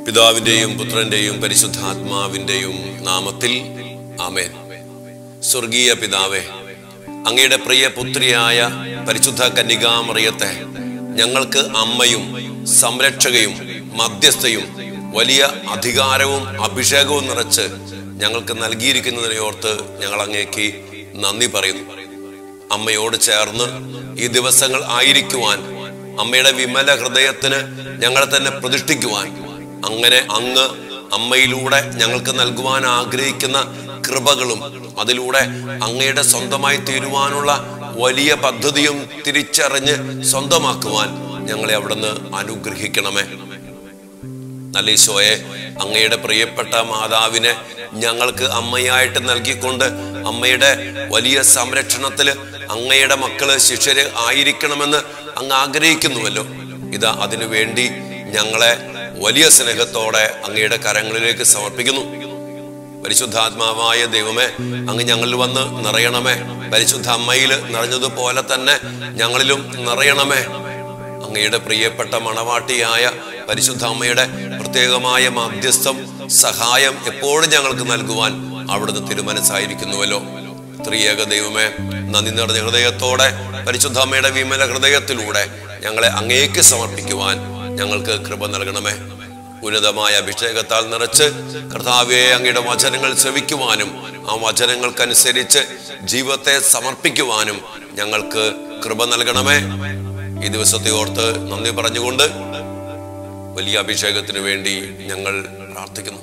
പിതാവിന്റെയും പുത്രന്റെയും പരിശുദ്ധാത്മാവിന്റെയും നാമത്തിൽ ആമേൻ സ്വർഗീയ പിതാവേ അങ്ങയുടെ പ്രിയ പുത്രിയായ പരിശുദ്ധ കന്യകാമറിയത്തെ ഞങ്ങൾക്ക് അമ്മയും സംരക്ഷകയും മധ്യസ്ഥയും വലിയ അധികാരവും അഭിഷേകവും നിറച്ച് ഞങ്ങൾക്ക് നൽകിയിരിക്കുന്നതിനെ ഓർത്ത് ഞങ്ങൾ അങ്ങേക്ക് നന്ദി പറയുന്നു അമ്മയോട് ചേർന്ന് ഈ ദിവസങ്ങൾ ആയിരിക്കുവാൻ അമ്മയുടെ വിമല ഹൃദയത്തിന് ഞങ്ങളെ തന്നെ പ്രതിഷ്ഠിക്കുവാൻ അങ്ങനെ അങ്ങ് അമ്മയിലൂടെ ഞങ്ങൾക്ക് നൽകുവാൻ ആഗ്രഹിക്കുന്ന കൃപകളും അതിലൂടെ അങ്ങയുടെ സ്വന്തമായി തീരുവാനുള്ള വലിയ പദ്ധതിയും തിരിച്ചറിഞ്ഞ് സ്വന്തമാക്കുവാൻ ഞങ്ങളെ അവിടുന്ന് അനുഗ്രഹിക്കണമേ നല്ല ഈശോയെ അങ്ങയുടെ പ്രിയപ്പെട്ട മാതാവിനെ ഞങ്ങൾക്ക് അമ്മയായിട്ട് നൽകിക്കൊണ്ട് അമ്മയുടെ വലിയ സംരക്ഷണത്തിൽ അങ്ങയുടെ മക്കള് ശിഷ്യര് ആയിരിക്കണമെന്ന് അങ്ങ് ആഗ്രഹിക്കുന്നുവല്ലോ ഇതാ അതിനു വേണ്ടി ഞങ്ങളെ വലിയ സ്നേഹത്തോടെ അങ്ങയുടെ കരങ്ങളിലേക്ക് സമർപ്പിക്കുന്നു പരിശുദ്ധാത്മാവായ ദൈവമേ അങ്ങ് ഞങ്ങളിൽ വന്ന് നിറയണമേ പരിശുദ്ധ അമ്മയിൽ നിറഞ്ഞതുപോലെ തന്നെ ഞങ്ങളിലും നിറയണമേ അങ്ങയുടെ പ്രിയപ്പെട്ട മണവാട്ടിയായ പരിശുദ്ധ അമ്മയുടെ പ്രത്യേകമായ മധ്യസ്ഥം സഹായം എപ്പോഴും ഞങ്ങൾക്ക് നൽകുവാൻ അവിടുന്ന് തിരുമനസ്സായിരിക്കുന്നുവല്ലോ ത്രിയേക ദൈവമേ നന്ദി നിറഞ്ഞ ഹൃദയത്തോടെ പരിശുദ്ധ അമ്മയുടെ വിമല ഹൃദയത്തിലൂടെ ഞങ്ങളെ അങ്ങേക്ക് സമർപ്പിക്കുവാൻ ഞങ്ങൾക്ക് കൃപ നൽകണമേ ഉന്നതമായ അഭിഷേകത്താൽ നിറച്ച് കർത്താവെ അങ്ങയുടെ വചനങ്ങൾ ശ്രവിക്കുവാനും ആ വചനങ്ങൾക്കനുസരിച്ച് ജീവിതത്തെ സമർപ്പിക്കുവാനും ഞങ്ങൾക്ക് കൃപ നൽകണമേ ഈ ദിവസത്തെ ഓർത്ത് നന്ദി പറഞ്ഞുകൊണ്ട് വലിയ അഭിഷേകത്തിന് വേണ്ടി ഞങ്ങൾ പ്രാർത്ഥിക്കുന്നു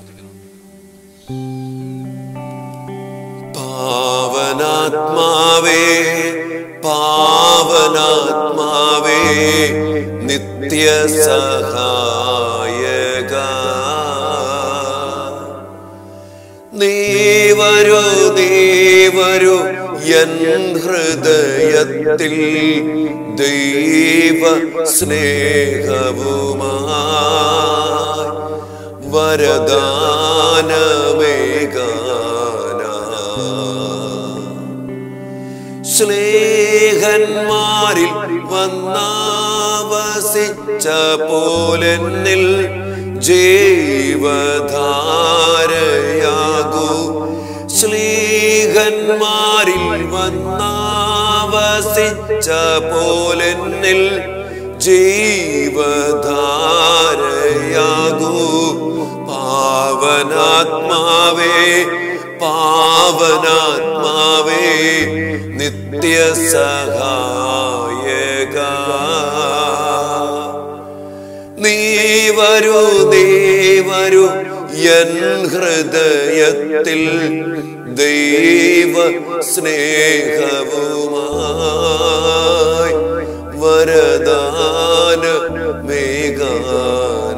പാവനാത്മാവേ പാവനാത്മാവേ നിത്യ സഹായക നീ വരൂ നീ വരൂ എൻ ഹൃദയത്തിൽ ദൈവ സ്നേഹവുമായി വരദാനമേകാന സ്നേഹന്മാരിൽ വന്നാവസിച്ച പോലെന്നിൽ ജീവധാരയാകൂ സ്നേഹന്മാരിൽ വന്നാവസിച്ച പോലെന്നിൽ ജീവധാരയാകൂ പാവനാത്മാവേ പാവനാത്മാവേ നിത്യ സഹായക നീ വരൂ നീ വരൂ എൻ ഹൃദയത്തിൽ ദൈവ സ്നേഹവുമായി വരദാന മേഘാന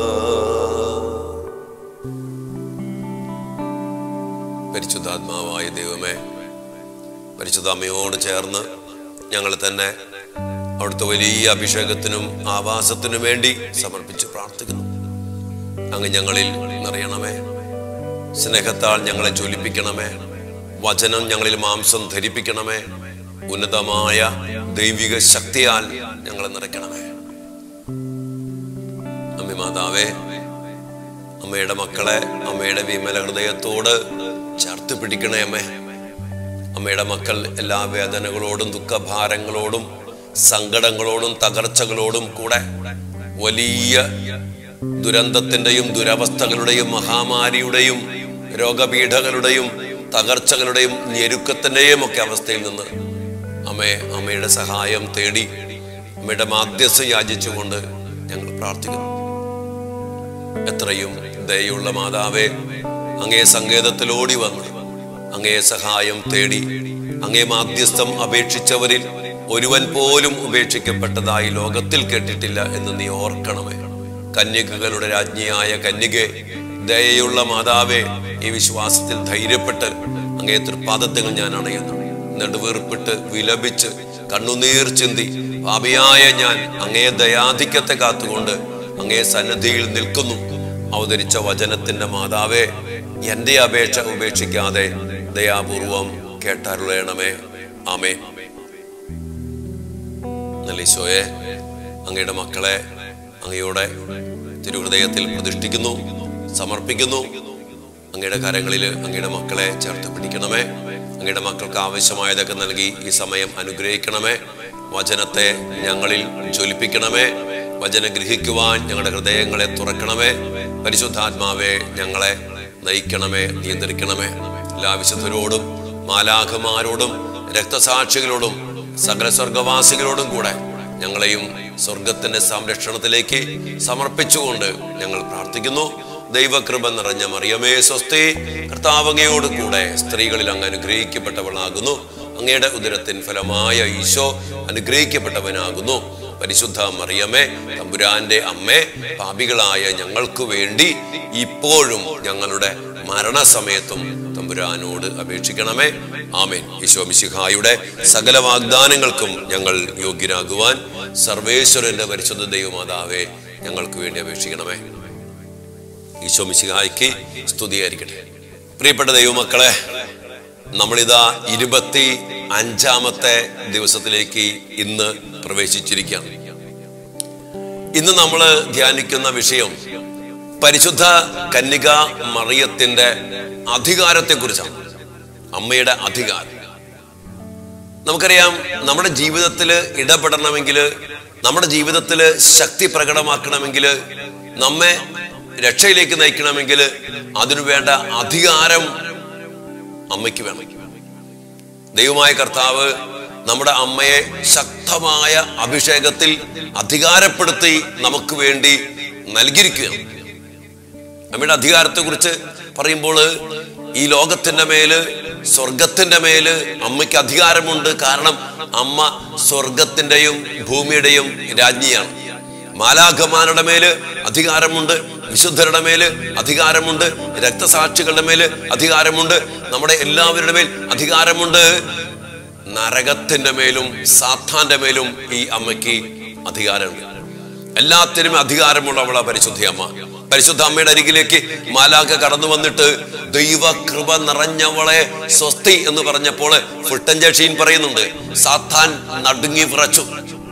പരിശുദ്ധാത്മാവായ ദൈവമേ പരിശുദ്ധ അമ്മയോട് ചേർന്ന് ഞങ്ങൾ തന്നെ അവിടുത്തെ വലിയ അഭിഷേകത്തിനും ആവാസത്തിനും വേണ്ടി സമർപ്പിച്ച് പ്രാർത്ഥിക്കുന്നു അങ്ങ് ഞങ്ങളിൽ നിറയണമേ സ്നേഹത്താൽ ഞങ്ങളെ ജ്വലിപ്പിക്കണമേ വചനം ഞങ്ങളിൽ മാംസം ധരിപ്പിക്കണമേ ഉന്നതമായ ദൈവിക ശക്തിയാൽ ഞങ്ങളെ നിറയ്ക്കണമേ അമ്മി മാതാവേ അമ്മയുടെ മക്കളെ അമ്മയുടെ വിമല ഹൃദയത്തോട് ചേർത്ത് പിടിക്കണേ അമ്മേ അമ്മയുടെ മക്കൾ എല്ലാ വേദനകളോടും ദുഃഖഭാരങ്ങളോടും സങ്കടങ്ങളോടും തകർച്ചകളോടും കൂടെ വലിയ ദുരന്തത്തിന്റെയും ദുരവസ്ഥകളുടെയും മഹാമാരിയുടെയും രോഗപീഠകളുടെയും തകർച്ചകളുടെയും ഞെരുക്കത്തിന്റെയും ഒക്കെ അവസ്ഥയിൽ നിന്ന് അമ്മയെ അമ്മയുടെ സഹായം തേടി അമ്മയുടെ മാധ്യസ്ഥ യാചിച്ചുകൊണ്ട് ഞങ്ങൾ പ്രാർത്ഥിക്കുന്നു എത്രയും ദയുള്ള മാതാവേ അങ്ങേ സങ്കേതത്തിൽ ഓടി വന്ന് അങ്ങേ സഹായം തേടി അങ്ങേ മാധ്യസ്ഥം അപേക്ഷിച്ചവരിൽ ഒരുവൻ പോലും ഉപേക്ഷിക്കപ്പെട്ടതായി ലോകത്തിൽ കേട്ടിട്ടില്ല എന്ന് നീ ഓർക്കണമേ കന്യകകളുടെ രാജ്ഞിയായ കന്യകെ ദയയുള്ള മാതാവേ ഈ വിശ്വാസത്തിൽ ധൈര്യപ്പെട്ട് അങ്ങേ തൃപ്പാദത്തിൽ ഞാൻ അണയുന്നു നെടുവീർപ്പിട്ട് വിലപിച്ച് കണ്ണുനീർ ചിന്തി പാപിയായ ഞാൻ അങ്ങേ ദയാധിക്യത്തെ കാത്തുകൊണ്ട് അങ്ങേ സന്നദ്ധിയിൽ നിൽക്കുന്നു അവതരിച്ച വചനത്തിന്റെ മാതാവേ എന്റെ അപേക്ഷ ഉപേക്ഷിക്കാതെ ദയാപൂർവം കേട്ടരുളയണമേ ആമേ നല്ല ഈശോയെ അങ്ങയുടെ മക്കളെ അങ്ങയുടെ തിരുഹൃദയത്തിൽ പ്രതിഷ്ഠിക്കുന്നു സമർപ്പിക്കുന്നു അങ്ങയുടെ കരങ്ങളിൽ അങ്ങയുടെ മക്കളെ ചേർത്ത് പിടിക്കണമേ അങ്ങയുടെ മക്കൾക്ക് ആവശ്യമായതൊക്കെ നൽകി ഈ സമയം അനുഗ്രഹിക്കണമേ വചനത്തെ ഞങ്ങളിൽ ജ്വലിപ്പിക്കണമേ വചനം ഗ്രഹിക്കുവാൻ ഞങ്ങളുടെ ഹൃദയങ്ങളെ തുറക്കണമേ പരിശുദ്ധാത്മാവെ ഞങ്ങളെ നയിക്കണമേ നിയന്ത്രിക്കണമേ എല്ലാ വിശുദ്ധരോടും മാലാഖമാരോടും രക്തസാക്ഷികളോടും സകല സ്വർഗവാസികളോടും കൂടെ ഞങ്ങളെയും സ്വർഗത്തിന്റെ സംരക്ഷണത്തിലേക്ക് സമർപ്പിച്ചുകൊണ്ട് ഞങ്ങൾ പ്രാർത്ഥിക്കുന്നു ദൈവകൃപ നിറഞ്ഞ മറിയമേ സ്വസ്തി കർത്താവങ്ങയോട് കൂടെ സ്ത്രീകളിൽ അങ്ങ് അനുഗ്രഹിക്കപ്പെട്ടവളാകുന്നു അങ്ങയുടെ ഉദരത്തിൻ ഫലമായ ഈശോ അനുഗ്രഹിക്കപ്പെട്ടവനാകുന്നു പരിശുദ്ധ മറിയമേ തമ്പുരാന്റെ അമ്മേ പാപികളായ ഞങ്ങൾക്ക് വേണ്ടി ഇപ്പോഴും ഞങ്ങളുടെ മരണസമയത്തും തമ്പുരാനോട് അപേക്ഷിക്കണമേ ആമേൻ ഈശോ മിശിഹായുടെ സകല വാഗ്ദാനങ്ങൾക്കും ഞങ്ങൾ യോഗ്യരാകുവാൻ സർവേശ്വരന്റെ പരിശുദ്ധ ദൈവമാതാവേ ഞങ്ങൾക്ക് വേണ്ടി അപേക്ഷിക്കണമേ ഈശോ മിശിഹായ്ക്ക് സ്തുതിയായിരിക്കട്ടെ പ്രിയപ്പെട്ട ദൈവമക്കളെ നമ്മളിതാ ഇരുപത്തി അഞ്ചാമത്തെ ദിവസത്തിലേക്ക് ഇന്ന് പ്രവേശിച്ചിരിക്കുകയാണ് ഇന്ന് നമ്മൾ ധ്യാനിക്കുന്ന വിഷയം പരിശുദ്ധ കന്യക മറിയത്തിന്റെ അധികാരത്തെക്കുറിച്ചാണ് അമ്മയുടെ അധികാരം നമുക്കറിയാം നമ്മുടെ ജീവിതത്തിൽ ഇടപെടണമെങ്കിൽ നമ്മുടെ ജീവിതത്തിൽ ശക്തി പ്രകടമാക്കണമെങ്കിൽ നമ്മെ രക്ഷയിലേക്ക് നയിക്കണമെങ്കിൽ അതിനു വേണ്ട അധികാരം അമ്മയ്ക്ക് വേണം ദൈവമായ കർത്താവ് നമ്മുടെ അമ്മയെ ശക്തമായ അഭിഷേകത്തിൽ അധികാരപ്പെടുത്തി നമുക്ക് വേണ്ടി നൽകിയിരിക്കുകയാണ് അമ്മയുടെ അധികാരത്തെക്കുറിച്ച് പറയുമ്പോൾ ഈ ലോകത്തിന്റെ മേല് സ്വർഗത്തിന്റെ മേല് അമ്മയ്ക്ക് അധികാരമുണ്ട് കാരണം അമ്മ സ്വർഗത്തിന്റെയും ഭൂമിയുടെയും രാജ്ഞിയാണ് മാലാഖമാരുടെ മേല് അധികാരമുണ്ട് വിശുദ്ധരുടെ മേല് അധികാരമുണ്ട് രക്തസാക്ഷികളുടെ മേല് അധികാരമുണ്ട് നമ്മുടെ എല്ലാവരുടെ മേൽ അധികാരമുണ്ട് നരകത്തിന്റെ മേലും സാത്താന്റെ മേലും ഈ അമ്മയ്ക്ക് അധികാരമുണ്ട് എല്ലാത്തിനും അധികാരമുള്ളവളാ പരിശുദ്ധ അമ്മ പരിശുദ്ധ അമ്മയുടെ അരികിലേക്ക് മാലാഖ കടന്നു വന്നിട്ട് ദൈവകൃപ നിറഞ്ഞവളെ സ്വസ്തി എന്ന് പറഞ്ഞപ്പോൾ ഫുട്ടൻജഷീൻ പറയുന്നുണ്ട് സാത്താൻ നടുങ്ങി വിറച്ചു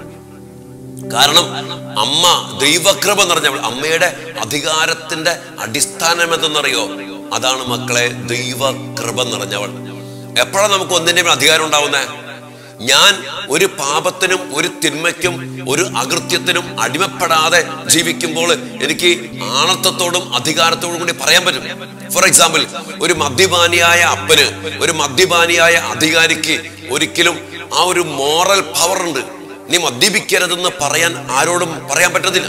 കാരണം അമ്മ ദൈവകൃപ നിറഞ്ഞവൾ അമ്മയുടെ അധികാരത്തിന്റെ അടിസ്ഥാനം എന്തെന്നറിയോ അതാണ് മക്കളെ ദൈവകൃപ നിറഞ്ഞവൾ എപ്പോഴാണ് നമുക്ക് ഒന്നിന്റെയും അധികാരം ഉണ്ടാവുന്നത് ഞാൻ ഒരു പാപത്തിനും ഒരു തിന്മയ്ക്കും ഒരു അകൃത്യത്തിനും അടിമപ്പെടാതെ ജീവിക്കുമ്പോൾ എനിക്ക് ആണത്തത്തോടും അധികാരത്തോടും കൂടി പറയാൻ പറ്റും ഫോർ എക്സാമ്പിൾ ഒരു മദ്യപാനിയായ അപ്പന് ഒരു മദ്യപാനിയായ അധികാരിക്ക് ഒരിക്കലും ആ ഒരു മോറൽ പവർ ഉണ്ട് നീ മദ്യപിക്കരുതെന്ന് പറയാൻ ആരോടും പറയാൻ പറ്റത്തില്ല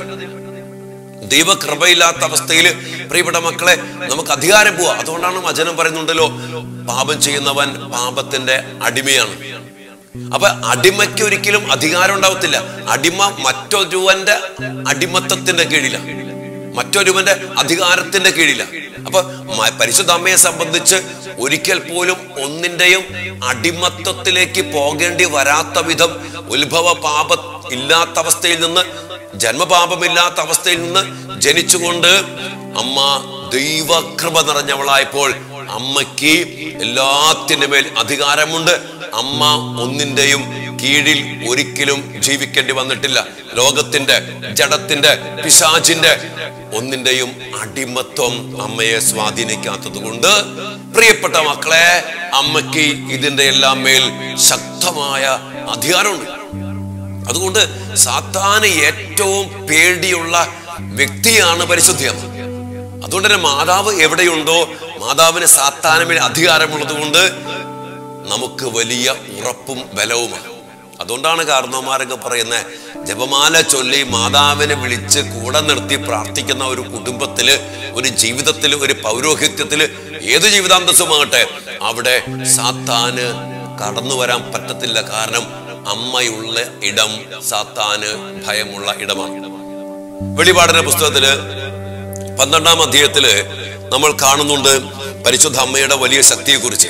ദൈവകൃപയില്ലാത്ത അവസ്ഥയിൽ പ്രിയപ്പെട്ട മക്കളെ നമുക്ക് അധികാരം പോവാ അതുകൊണ്ടാണ് വചനം പറയുന്നുണ്ടല്ലോ പാപം ചെയ്യുന്നവൻ പാപത്തിന്റെ അടിമയാണ് അപ്പൊ അടിമയ്ക്ക് ഒരിക്കലും അധികാരം ഉണ്ടാവത്തില്ല അടിമ മറ്റൊരുവന്റെ അടിമത്തത്തിന്റെ കീഴിലാണ് മറ്റൊരുവന്റെ അധികാരത്തിന്റെ കീഴിലാണ് അപ്പൊ മ- പരിശുദ്ധ അമ്മയെ സംബന്ധിച്ച് ഒരിക്കൽ പോലും ഒന്നിന്റെയും അടിമത്തത്തിലേക്ക് പോകേണ്ടി വരാത്ത വിധം ഉത്ഭവ പാപ ഇല്ലാത്ത അവസ്ഥയിൽ നിന്ന് ജന്മപാപമില്ലാത്ത അവസ്ഥയിൽ നിന്ന് ജനിച്ചുകൊണ്ട് അമ്മ ദൈവകൃപ നിറഞ്ഞവളായപ്പോൾ അമ്മയ്ക്ക് എല്ലാത്തിന്റെ മേൽ അധികാരമുണ്ട് അമ്മ ഒന്നിന്റെയും കീഴിൽ ഒരിക്കലും ജീവിക്കേണ്ടി വന്നിട്ടില്ല ലോകത്തിന്റെ ജഡത്തിന്റെ പിശാചിന്റെ ഒന്നിന്റെയും അടിമത്വം അമ്മയെ സ്വാധീനിക്കാത്തത് കൊണ്ട് പ്രിയപ്പെട്ട മക്കളെ അമ്മയ്ക്ക് ഇതിന്റെ എല്ലാം മേൽ ശക്തമായ അധികാരമുണ്ട് അതുകൊണ്ട് സാത്താന് ഏറ്റവും പേടിയുള്ള വ്യക്തിയാണ് പരിശുദ്ധിയമ്മ അതുകൊണ്ട് തന്നെ മാതാവ് എവിടെയുണ്ടോ മാതാവിന് സാത്താനുമേൽ അധികാരമുള്ളത് കൊണ്ട് നമുക്ക് വലിയ ഉറപ്പും ബലവുമാണ് അതുകൊണ്ടാണ് കാരണവന്മാരൊക്കെ പറയുന്നത് ജപമാല ചൊല്ലി മാതാവിനെ വിളിച്ച് കൂടെ നിർത്തി പ്രാർത്ഥിക്കുന്ന ഒരു കുടുംബത്തില് ഒരു ജീവിതത്തില് ഒരു പൗരോഹിത്യത്തില് ഏത് ജീവിതാന്തസ്സുമാകട്ടെ അവിടെ സാത്താന് കടന്നു വരാൻ പറ്റത്തില്ല കാരണം അമ്മയുള്ള ഇടം സാത്താന് ഭയമുള്ള ഇടമാണ് വെളിപാടിന്റെ പുസ്തകത്തില് പന്ത്രണ്ടാം അധ്യായത്തില് നമ്മൾ കാണുന്നുണ്ട് പരിശുദ്ധ അമ്മയുടെ വലിയ ശക്തിയെക്കുറിച്ച്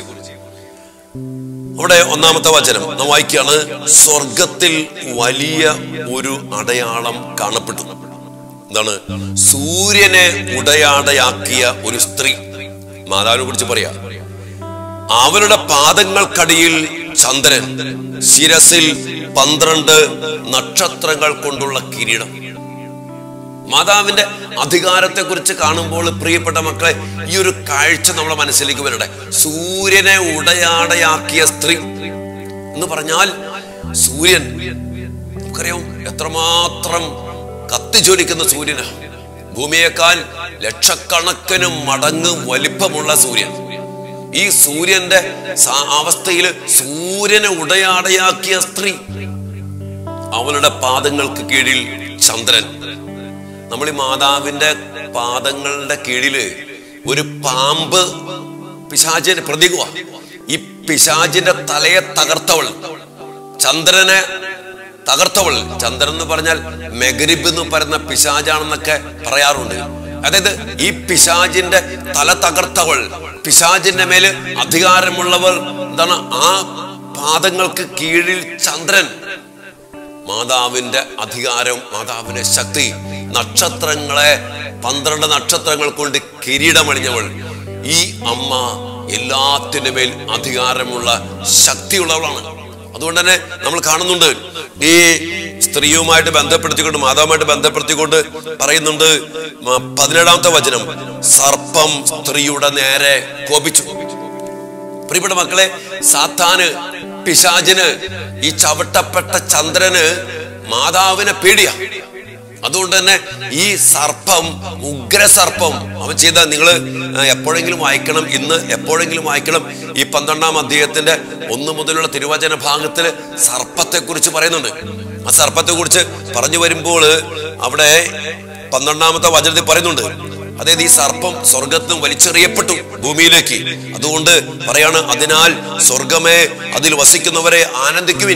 അവിടെ ഒന്നാമത്തെ വചനം നാം വായിക്കുകയാണ് സ്വർഗത്തിൽ വലിയ ഒരു അടയാളം കാണപ്പെട്ടു എന്താണ് സൂര്യനെ ഉടയാടയാക്കിയ ഒരു സ്ത്രീ മാതാവിനെ കുറിച്ച് പറയാ അവരുടെ പാദങ്ങൾക്കടിയിൽ ചന്ദ്രൻ ശിരസിൽ പന്ത്രണ്ട് നക്ഷത്രങ്ങൾ കൊണ്ടുള്ള കിരീടം മാതാവിന്റെ അധികാരത്തെ കുറിച്ച് കാണുമ്പോൾ പ്രിയപ്പെട്ട മക്കളെ ഈ ഒരു കാഴ്ച നമ്മളെ മനസ്സിലേക്ക് വരട്ടെ സൂര്യനെ ഉടയാടയാക്കിയ സ്ത്രീ എന്ന് പറഞ്ഞാൽ സൂര്യൻ നമുക്കറിയാം എത്രമാത്രം കത്തിജ്വലിക്കുന്ന സൂര്യനാ ഭൂമിയേക്കാൾ ലക്ഷക്കണക്കിന് മടങ്ങ് വലിപ്പമുള്ള സൂര്യൻ ഈ സൂര്യന്റെ സാ- അവസ്ഥയിൽ സൂര്യനെ ഉടയാടയാക്കിയ സ്ത്രീ അവളുടെ പാദങ്ങൾക്ക് കീഴിൽ ചന്ദ്രൻ നമ്മൾ ഈ മാതാവിന്റെ പാദങ്ങളുടെ കീഴില് ഒരു പാമ്പ് പിശാചിന്റെ പ്രതീകമാ ഈ പിശാചിന്റെ തലയെ തകർത്തവൾ ചന്ദ്രനെ തകർത്തവൾ ചന്ദ്രൻ എന്ന് പറഞ്ഞാൽ മെഗരിബ് എന്ന് പറയുന്ന പിശാചാണെന്നൊക്കെ പറയാറുണ്ട് അതായത് ഈ പിശാചിന്റെ തല തകർത്തവൾ പിശാചിന്റെ മേല് അധികാരമുള്ളവർ എന്താണ് ആ പാദങ്ങൾക്ക് കീഴിൽ ചന്ദ്രൻ മാതാവിന്റെ അധികാരം മാതാവിന്റെ ശക്തി നക്ഷത്രങ്ങളെ പന്ത്രണ്ട് നക്ഷത്രങ്ങൾ കൊണ്ട് കിരീടമണിഞ്ഞവൾ ഈ അമ്മ എല്ലാത്തിൻ്റെ മേൽ അധികാരമുള്ള ശക്തിയുള്ളവളാണ് അതുകൊണ്ട് തന്നെ നമ്മൾ കാണുന്നുണ്ട് ഈ സ്ത്രീയുമായിട്ട് ബന്ധപ്പെടുത്തിക്കൊണ്ട് മാതാവുമായിട്ട് ബന്ധപ്പെടുത്തിക്കൊണ്ട് പറയുന്നുണ്ട് മ- പതിനേഴാമത്തെ വചനം സർപ്പം സ്ത്രീയുടെ നേരെ കോപിച്ചു പ്രിയപ്പെട്ട മക്കളെ സാത്താന് പിശാചിന് ഈ ചവിട്ടപ്പെട്ട ചന്ദ്രന് മാതാവിനെ പേടിയാ അതുകൊണ്ട് തന്നെ ഈ സർപ്പം ഉഗ്രസർപ്പം അവൻ ചെയ്ത നിങ്ങൾ എപ്പോഴെങ്കിലും വായിക്കണം ഇന്ന് എപ്പോഴെങ്കിലും വായിക്കണം ഈ പന്ത്രണ്ടാം അധ്യായത്തിന്റെ ഒന്ന് മുതലുള്ള തിരുവചന ഭാഗത്തിൽ സർപ്പത്തെ കുറിച്ച് പറയുന്നുണ്ട് ആ സർപ്പത്തെ കുറിച്ച് പറഞ്ഞു വരുമ്പോൾ അവിടെ പന്ത്രണ്ടാമത്തെ വചനത്തിൽ പറയുന്നുണ്ട് അതായത് ഈ സർപ്പം സ്വർഗത്തും വലിച്ചെറിയപ്പെട്ടു ഭൂമിയിലേക്ക് അതുകൊണ്ട് പറയാണ് അതിനാൽ സ്വർഗമേ അതിൽ വസിക്കുന്നവരെ ആനന്ദിക്കുവിൻ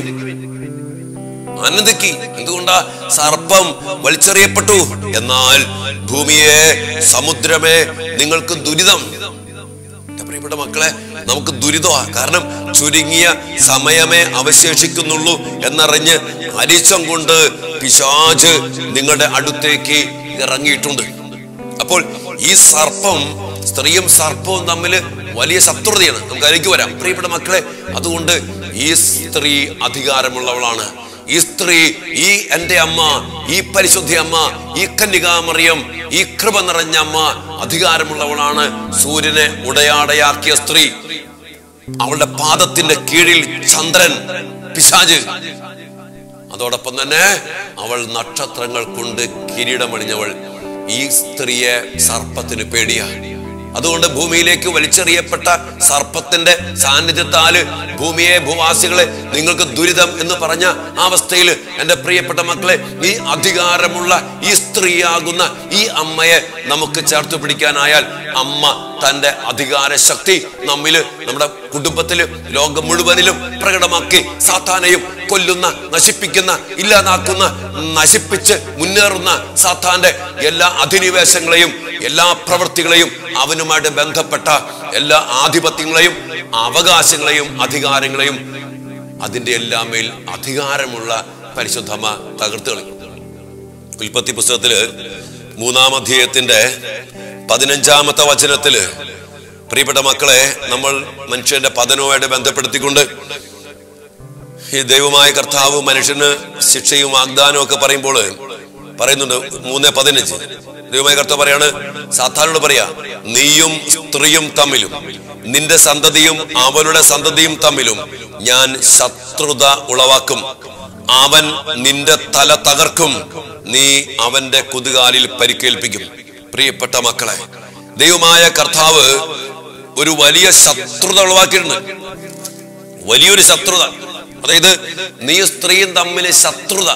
ആനന്ദിക്കി എന്തുകൊണ്ടാ സർപ്പം വലിച്ചെറിയപ്പെട്ടു എന്നാൽ ഭൂമിയെ സമുദ്രമേ നിങ്ങൾക്ക് ദുരിതം എന്റെ പ്രിയപ്പെട്ട മക്കളെ നമുക്ക് ദുരിതമാ കാരണം ചുരുങ്ങിയ സമയമേ അവശേഷിക്കുന്നുള്ളൂ എന്നറിഞ്ഞ് അരിച്ചം കൊണ്ട് പിശാജ് നിങ്ങളുടെ അടുത്തേക്ക് ഇറങ്ങിയിട്ടുണ്ട് അപ്പോൾ ഈ സർപ്പം സ്ത്രീയും സർപ്പവും തമ്മിൽ വലിയ ശത്രുതയാണ് നമുക്ക് അതിലേക്ക് വരാം പ്രിയപ്പെട്ട മക്കളെ അതുകൊണ്ട് ഈ സ്ത്രീ അധികാരമുള്ളവളാണ് ഈ സ്ത്രീ ഈ എൻ്റെ അമ്മ ഈ പരിശുദ്ധി അമ്മ ഈ കന്യകാമറിയം ഈ കൃപ നിറഞ്ഞ അമ്മ അധികാരമുള്ളവളാണ് സൂര്യനെ ഉടയാടയാക്കിയ സ്ത്രീ അവളുടെ പാദത്തിന്റെ കീഴിൽ ചന്ദ്രൻ പിശാജ് അതോടൊപ്പം തന്നെ അവൾ നക്ഷത്രങ്ങൾ കൊണ്ട് കിരീടമണിഞ്ഞവൾ ഈ സ്ത്രീയെ സർപ്പത്തിന് പേടിയാ അതുകൊണ്ട് ഭൂമിയിലേക്ക് വലിച്ചെറിയപ്പെട്ട സർപ്പത്തിന്റെ സാന്നിധ്യത്താല് ഭൂമിയെ ഭൂവാസികളെ നിങ്ങൾക്ക് ദുരിതം എന്ന് പറഞ്ഞ ആ അവസ്ഥയിൽ എൻ്റെ പ്രിയപ്പെട്ട മക്കളെ ഈ അധികാരമുള്ള ഈ സ്ത്രീയാകുന്ന ഈ അമ്മയെ നമുക്ക് ചേർത്ത് പിടിക്കാനായാൽ അമ്മ തന്റെ അധികാര ശക്തി നമ്മില് നമ്മുടെ കുടുംബത്തില് ലോകം മുഴുവനിലും പ്രകടമാക്കി സാത്താനെയും കൊല്ലുന്ന നശിപ്പിക്കുന്ന ഇല്ലാതാക്കുന്ന നശിപ്പിച്ച് മുന്നേറുന്ന സാത്താന്റെ എല്ലാ അധിനിവേശങ്ങളെയും എല്ലാ പ്രവൃത്തികളെയും അവനുമായിട്ട് ബന്ധപ്പെട്ട എല്ലാ ആധിപത്യങ്ങളെയും അവകാശങ്ങളെയും അധികാരങ്ങളെയും അതിന്റെ എല്ലാം മേൽ അധികാരമുള്ള പരിശുദ്ധമ തകർത്ത് കളയും ഉൽപ്പത്തി പുസ്തകത്തില് മൂന്നാം അധ്യായത്തിന്റെ പതിനഞ്ചാമത്തെ വചനത്തില് പ്രിയപ്പെട്ട മക്കളെ നമ്മൾ മനുഷ്യന്റെ പതനവുമായിട്ട് ബന്ധപ്പെടുത്തിക്കൊണ്ട് ഈ ദൈവമായ കർത്താവ് മനുഷ്യന് ശിക്ഷയും വാഗ്ദാനവും ഒക്കെ പറയുമ്പോൾ പറയുന്നുണ്ട് മൂന്ന് പതിനഞ്ച് ദൈവമായ കർത്താവ് പറയാണ് സാധാരണ പറയാ നീയും സ്ത്രീയും തമ്മിലും നിന്റെ സന്തതിയും അവളുടെ സന്തതിയും തമ്മിലും ഞാൻ ശത്രുത ഉളവാക്കും അവൻ നിന്റെ തല തകർക്കും നീ അവന്റെ കുതുകാലിൽ പരിക്കേൽപ്പിക്കും പ്രിയപ്പെട്ട മക്കളെ ദൈവമായ കർത്താവ് ഒരു വലിയ ശത്രുത ഉളവാക്കിയിട്ടുണ്ട് വലിയൊരു ശത്രുത അതായത് നീ സ്ത്രീയും തമ്മിൽ ശത്രുത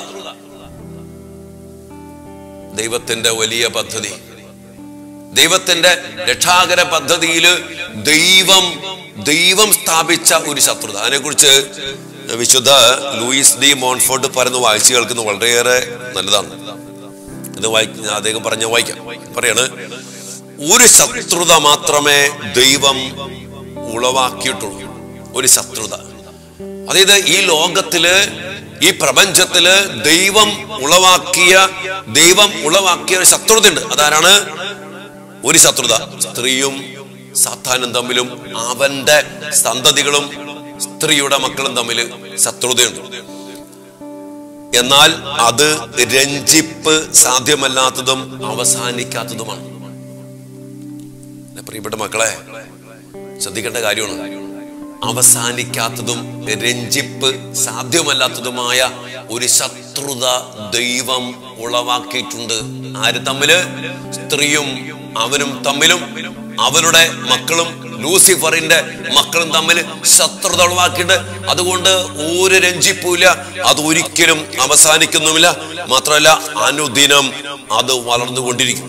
ദൈവത്തിന്റെ വലിയ പദ്ധതി ദൈവത്തിന്റെ രക്ഷാകര പദ്ധതിയിൽ ദൈവം ദൈവം സ്ഥാപിച്ച ഒരു ശത്രുത അതിനെക്കുറിച്ച് വിശുദ്ധ ലൂയിസ് ഡി മോൺഫോർഡ് പറയുന്ന വായിച്ചു കേൾക്കുന്നത് വളരെയേറെ നല്ലതാണ് ഇത് വായിക്ക അദ്ദേഹം പറഞ്ഞ വായിക്കാം പറയാണ് ഒരു ശത്രുത മാത്രമേ ദൈവം ഉളവാക്കിയിട്ടുള്ളൂ ഒരു ശത്രുത അതായത് ഈ ലോകത്തില് ഈ പ്രപഞ്ചത്തില് ദൈവം ഉളവാക്കിയ ദൈവം ഉളവാക്കിയ ഒരു ശത്രുതയുണ്ട് അതാരാണ് ഒരു ശത്രുത സ്ത്രീയും സാത്താനും തമ്മിലും അവന്റെ സന്തതികളും സ്ത്രീയുടെ മക്കളും തമ്മിൽ ശത്രുതയുണ്ട് എന്നാൽ അത് രഞ്ജിപ്പ് സാധ്യമല്ലാത്തതും അവസാനിക്കാത്തതുമാണ് എന്റെ പ്രിയപ്പെട്ട മക്കളെ ശ്രദ്ധിക്കേണ്ട കാര്യമാണ് അവസാനിക്കാത്തതും രഞ്ജിപ്പ് സാധ്യമല്ലാത്തതുമായ ഒരു ശത്രുത ദൈവം ഉളവാക്കിയിട്ടുണ്ട് ആര് തമ്മില് സ്ത്രീയും അവനും തമ്മിലും അവരുടെ മക്കളും ലൂസിഫറിന്റെ മക്കളും തമ്മിൽ ശത്രുത ഉളവാക്കിയിട്ട് അതുകൊണ്ട് ഒരു രഞ്ജിപ്പുമില്ല അത് ഒരിക്കലും അവസാനിക്കുന്നുമില്ല മാത്രമല്ല അനുദിനം അത് വളർന്നുകൊണ്ടിരിക്കും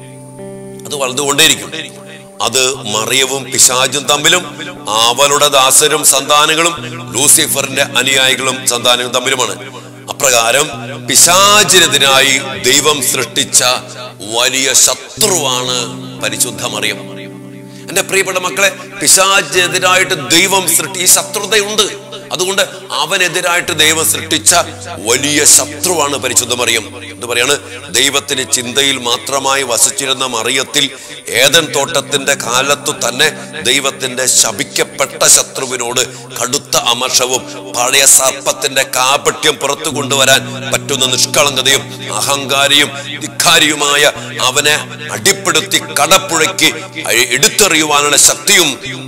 അത് വളർന്നുകൊണ്ടേയിരിക്കും അത് മറിയവും പിശാചും തമ്മിലും അവളുടെ ദാസരും സന്താനങ്ങളും ലൂസിഫറിന്റെ അനുയായികളും സന്താനങ്ങളും തമ്മിലുമാണ് അപ്രകാരം പിശാചിനെതിരായി ദൈവം സൃഷ്ടിച്ച വലിയ ശത്രുവാണ് പരിശുദ്ധ മറിയം എന്റെ പ്രിയപ്പെട്ട മക്കളെ പിശാചിനെതിരായിട്ട് ദൈവം സൃഷ്ടി ഈ ശത്രുതയുണ്ട് അതുകൊണ്ട് അവനെതിരായിട്ട് ദൈവം സൃഷ്ടിച്ച വലിയ ശത്രുവാണ് പരിശുദ്ധ മറിയം എന്ന് പറയാണ് ദൈവത്തിന് ചിന്തയിൽ മാത്രമായി വസിച്ചിരുന്ന മറിയത്തിൽ ഏതൻ തോട്ടത്തിന്റെ കാലത്തു തന്നെ ദൈവത്തിന്റെ ശപിക്കപ്പെട്ട ശത്രുവിനോട് കടുത്ത അമർഷവും പഴയ സർപ്പത്തിന്റെ കാപട്യം പുറത്തു കൊണ്ടുവരാൻ പറ്റുന്ന നിഷ്കളങ്കതയും അഹങ്കാരിയും ധിക്കാരിയുമായ അവനെ അടിപ്പെടുത്തി കടപ്പുഴയ്ക്ക് എടുത്തെറിയുവാനുള്ള ശക്തിയും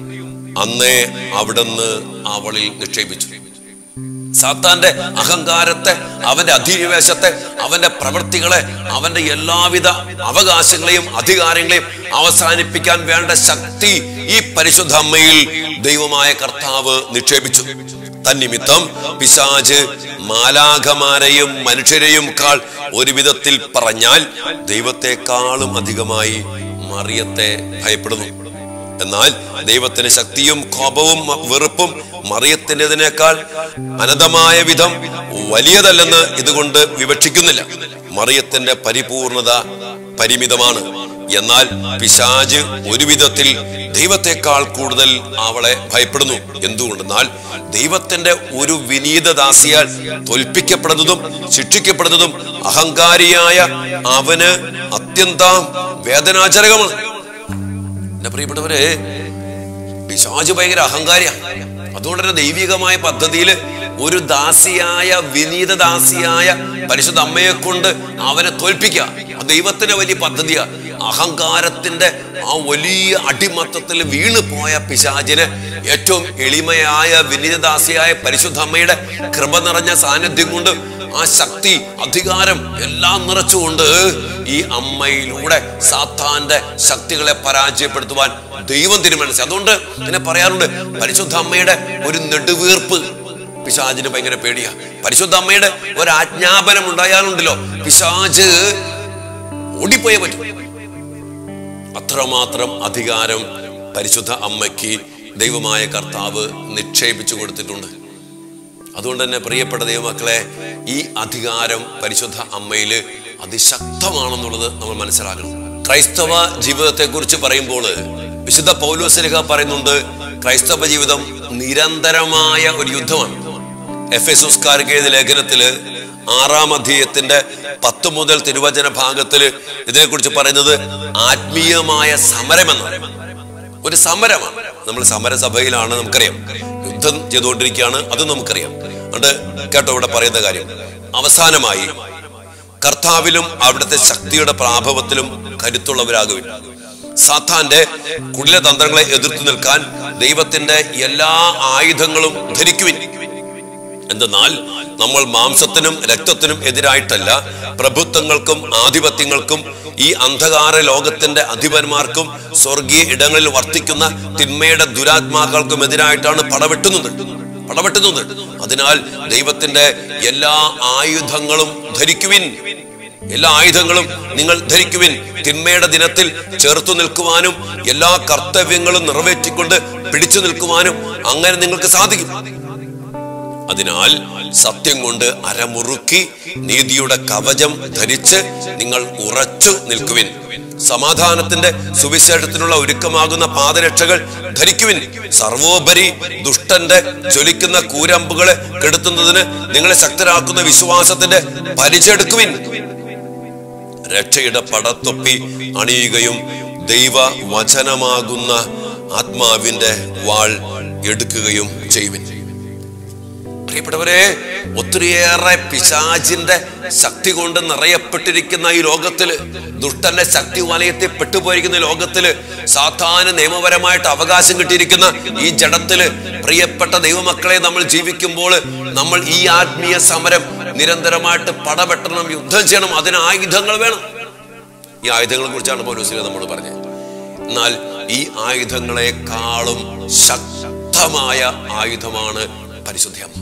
അന്നേ അവിടുന്ന് അവളിൽ നിക്ഷേപിച്ചു സാത്താന്റെ അഹങ്കാരത്തെ അവന്റെ അധിനിവേശത്തെ അവന്റെ പ്രവൃത്തികളെ അവന്റെ എല്ലാവിധ അവകാശങ്ങളെയും അധികാരങ്ങളെയും അവസാനിപ്പിക്കാൻ വേണ്ട ശക്തി ഈ പരിശുദ്ധ അമ്മയിൽ ദൈവമായ കർത്താവ് നിക്ഷേപിച്ചു തന്നിമിത്തം പിശാജ് മാലാഖമാരെയും മനുഷ്യരെയും കാൾ ഒരു വിധത്തിൽ പറഞ്ഞാൽ ദൈവത്തെക്കാളും അധികമായി മറിയത്തെ ഭയപ്പെടുന്നു എന്നാൽ ദൈവത്തിന് ശക്തിയും കോപവും വെറുപ്പും മറിയത്തിൻ്റെതിനേക്കാൾ അനന്തമായ വിധം വലിയതല്ലെന്ന് ഇതുകൊണ്ട് വിവക്ഷിക്കുന്നില്ല മറിയത്തിന്റെ പരിപൂർണത പരിമിതമാണ് എന്നാൽ പിശാജ് ഒരു വിധത്തിൽ ദൈവത്തെക്കാൾ കൂടുതൽ അവളെ ഭയപ്പെടുന്നു എന്തുകൊണ്ടെന്നാൽ ദൈവത്തിന്റെ ഒരു വിനീത ദാസിയാൽ തോൽപ്പിക്കപ്പെടുന്നതും ശിക്ഷിക്കപ്പെടുന്നതും അഹങ്കാരിയായ അവന് അത്യന്തം വേദനാജനകമാണ് എന്റെ പ്രിയപ്പെട്ടവരെ പിശാജ് ഭയങ്കര അഹങ്കാരിയാണ് അതുകൊണ്ട് തന്നെ ദൈവികമായ പദ്ധതിയിൽ ഒരു ദാസിയായ വിനീത ദാസിയായ പരിശുദ്ധ അമ്മയെ കൊണ്ട് അവനെ തോൽപ്പിക്കുക അത് ദൈവത്തിന്റെ വലിയ പദ്ധതിയാ അഹങ്കാരത്തിന്റെ ആ വലിയ അടിമത്തത്തിൽ വീണു പോയ പിശാചിന് ഏറ്റവും എളിമയായ വിനീതദാസിയായ പരിശുദ്ധ അമ്മയുടെ കൃപ നിറഞ്ഞ സാന്നിധ്യം കൊണ്ട് ആ ശക്തി അധികാരം എല്ലാം നിറച്ചുകൊണ്ട് ഈ അമ്മയിലൂടെ സാത്താന്റെ ശക്തികളെ പരാജയപ്പെടുത്തുവാൻ ദൈവം തീരുമാനിച്ചു അതുകൊണ്ട് ഇങ്ങനെ പറയാറുണ്ട് പരിശുദ്ധ അമ്മയുടെ ഒരു നെടുവീർപ്പ് പിശാചിന് ഭയങ്കര പേടിയാ പരിശുദ്ധ അമ്മയുടെ ഒരു ആജ്ഞാപനം ഉണ്ടായാലുണ്ടല്ലോ പിശാജ് ഓടിപ്പോയേ പറ്റും അത്രമാത്രം അധികാരം പരിശുദ്ധ അമ്മയ്ക്ക് ദൈവമായ കർത്താവ് നിക്ഷേപിച്ചു കൊടുത്തിട്ടുണ്ട് അതുകൊണ്ട് തന്നെ പ്രിയപ്പെട്ട ദൈവമക്കളെ ഈ അധികാരം പരിശുദ്ധ അമ്മയില് അതിശക്തമാണെന്നുള്ളത് നമ്മൾ മനസ്സിലാക്കണം ക്രൈസ്തവ ജീവിതത്തെ കുറിച്ച് പറയുമ്പോൾ വിശുദ്ധ പൗലോസ്ലിഹ പറയുന്നുണ്ട് ക്രൈസ്തവ ജീവിതം നിരന്തരമായ ഒരു യുദ്ധമാണ് എഫ് എസ് എഴുതിയ ലേഖനത്തില് ആറാം അധ്യായത്തിന്റെ പത്ത് മുതൽ തിരുവചന ഭാഗത്തില് ഇതിനെക്കുറിച്ച് പറയുന്നത് ആത്മീയമായ സമരമെന്നാണ് ഒരു സമരമാണ് നമ്മൾ സമരസഭയിലാണ് നമുക്കറിയാം യുദ്ധം ചെയ്തുകൊണ്ടിരിക്കുകയാണ് അത് നമുക്കറിയാം അതുകൊണ്ട് കേട്ടോ ഇവിടെ പറയുന്ന കാര്യം അവസാനമായി കർത്താവിലും അവിടുത്തെ ശക്തിയുടെ പ്രാഭവത്തിലും കരുത്തുള്ളവരാകുവിൻ സാത്താന്റെ കുടില തന്ത്രങ്ങളെ എതിർത്ത് നിൽക്കാൻ ദൈവത്തിന്റെ എല്ലാ ആയുധങ്ങളും ധരിക്കുവിൻ എന്തെന്നാൽ നമ്മൾ മാംസത്തിനും രക്തത്തിനും എതിരായിട്ടല്ല പ്രഭുത്വങ്ങൾക്കും ആധിപത്യങ്ങൾക്കും ഈ അന്ധകാര ലോകത്തിന്റെ അധിപന്മാർക്കും സ്വർഗീയ ഇടങ്ങളിൽ വർത്തിക്കുന്ന തിന്മയുടെ ദുരാത്മാക്കൾക്കും എതിരായിട്ടാണ് പടവെട്ടുന്നത് പടവെട്ടുന്നത് അതിനാൽ ദൈവത്തിന്റെ എല്ലാ ആയുധങ്ങളും ധരിക്കുവിൻ എല്ലാ ആയുധങ്ങളും നിങ്ങൾ ധരിക്കുവിൻ തിന്മയുടെ ദിനത്തിൽ ചേർത്തു നിൽക്കുവാനും എല്ലാ കർത്തവ്യങ്ങളും നിറവേറ്റിക്കൊണ്ട് പിടിച്ചു നിൽക്കുവാനും അങ്ങനെ നിങ്ങൾക്ക് സാധിക്കും അതിനാൽ സത്യം കൊണ്ട് അരമുറുക്കി നീതിയുടെ കവചം ധരിച്ച് നിങ്ങൾ ഉറച്ചു നിൽക്കുവിൻ സമാധാനത്തിന്റെ സുവിശേഷത്തിനുള്ള ഒരുക്കമാകുന്ന പാദരക്ഷകൾ ധരിക്കുവിൻ സർവോപരി ദുഷ്ടന്റെ ജ്വലിക്കുന്ന കൂരമ്പുകളെ കെടുത്തുന്നതിന് നിങ്ങളെ ശക്തരാക്കുന്ന വിശ്വാസത്തിന്റെ പരിചയെടുക്കുവിൻ രക്ഷയുടെ പടത്തൊപ്പി അണിയുകയും ദൈവ വചനമാകുന്ന ആത്മാവിന്റെ വാൾ എടുക്കുകയും ചെയ്യുവിൻ പ്രിയപ്പെട്ടവരെ ഒത്തിരിയേറെ പിശാചിന്റെ ശക്തി കൊണ്ട് നിറയപ്പെട്ടിരിക്കുന്ന ഈ ലോകത്തില് ദുഷ്ടന്റെ ശക്തി വലയത്തിൽ പെട്ടുപോയിരിക്കുന്ന ഈ ലോകത്തില് സാധാരണ നിയമപരമായിട്ട് അവകാശം കിട്ടിയിരിക്കുന്ന ഈ ജഡത്തില് പ്രിയപ്പെട്ട ദൈവമക്കളെ നമ്മൾ ജീവിക്കുമ്പോൾ നമ്മൾ ഈ ആത്മീയ സമരം നിരന്തരമായിട്ട് പടവെട്ടണം യുദ്ധം ചെയ്യണം അതിന് ആയുധങ്ങൾ വേണം ഈ ആയുധങ്ങളെ കുറിച്ചാണ് പൗലോസിലെ നമ്മോട് പറഞ്ഞത് എന്നാൽ ഈ ആയുധങ്ങളെക്കാളും ശക്തമായ ആയുധമാണ് പരിശുദ്ധ അമ്മ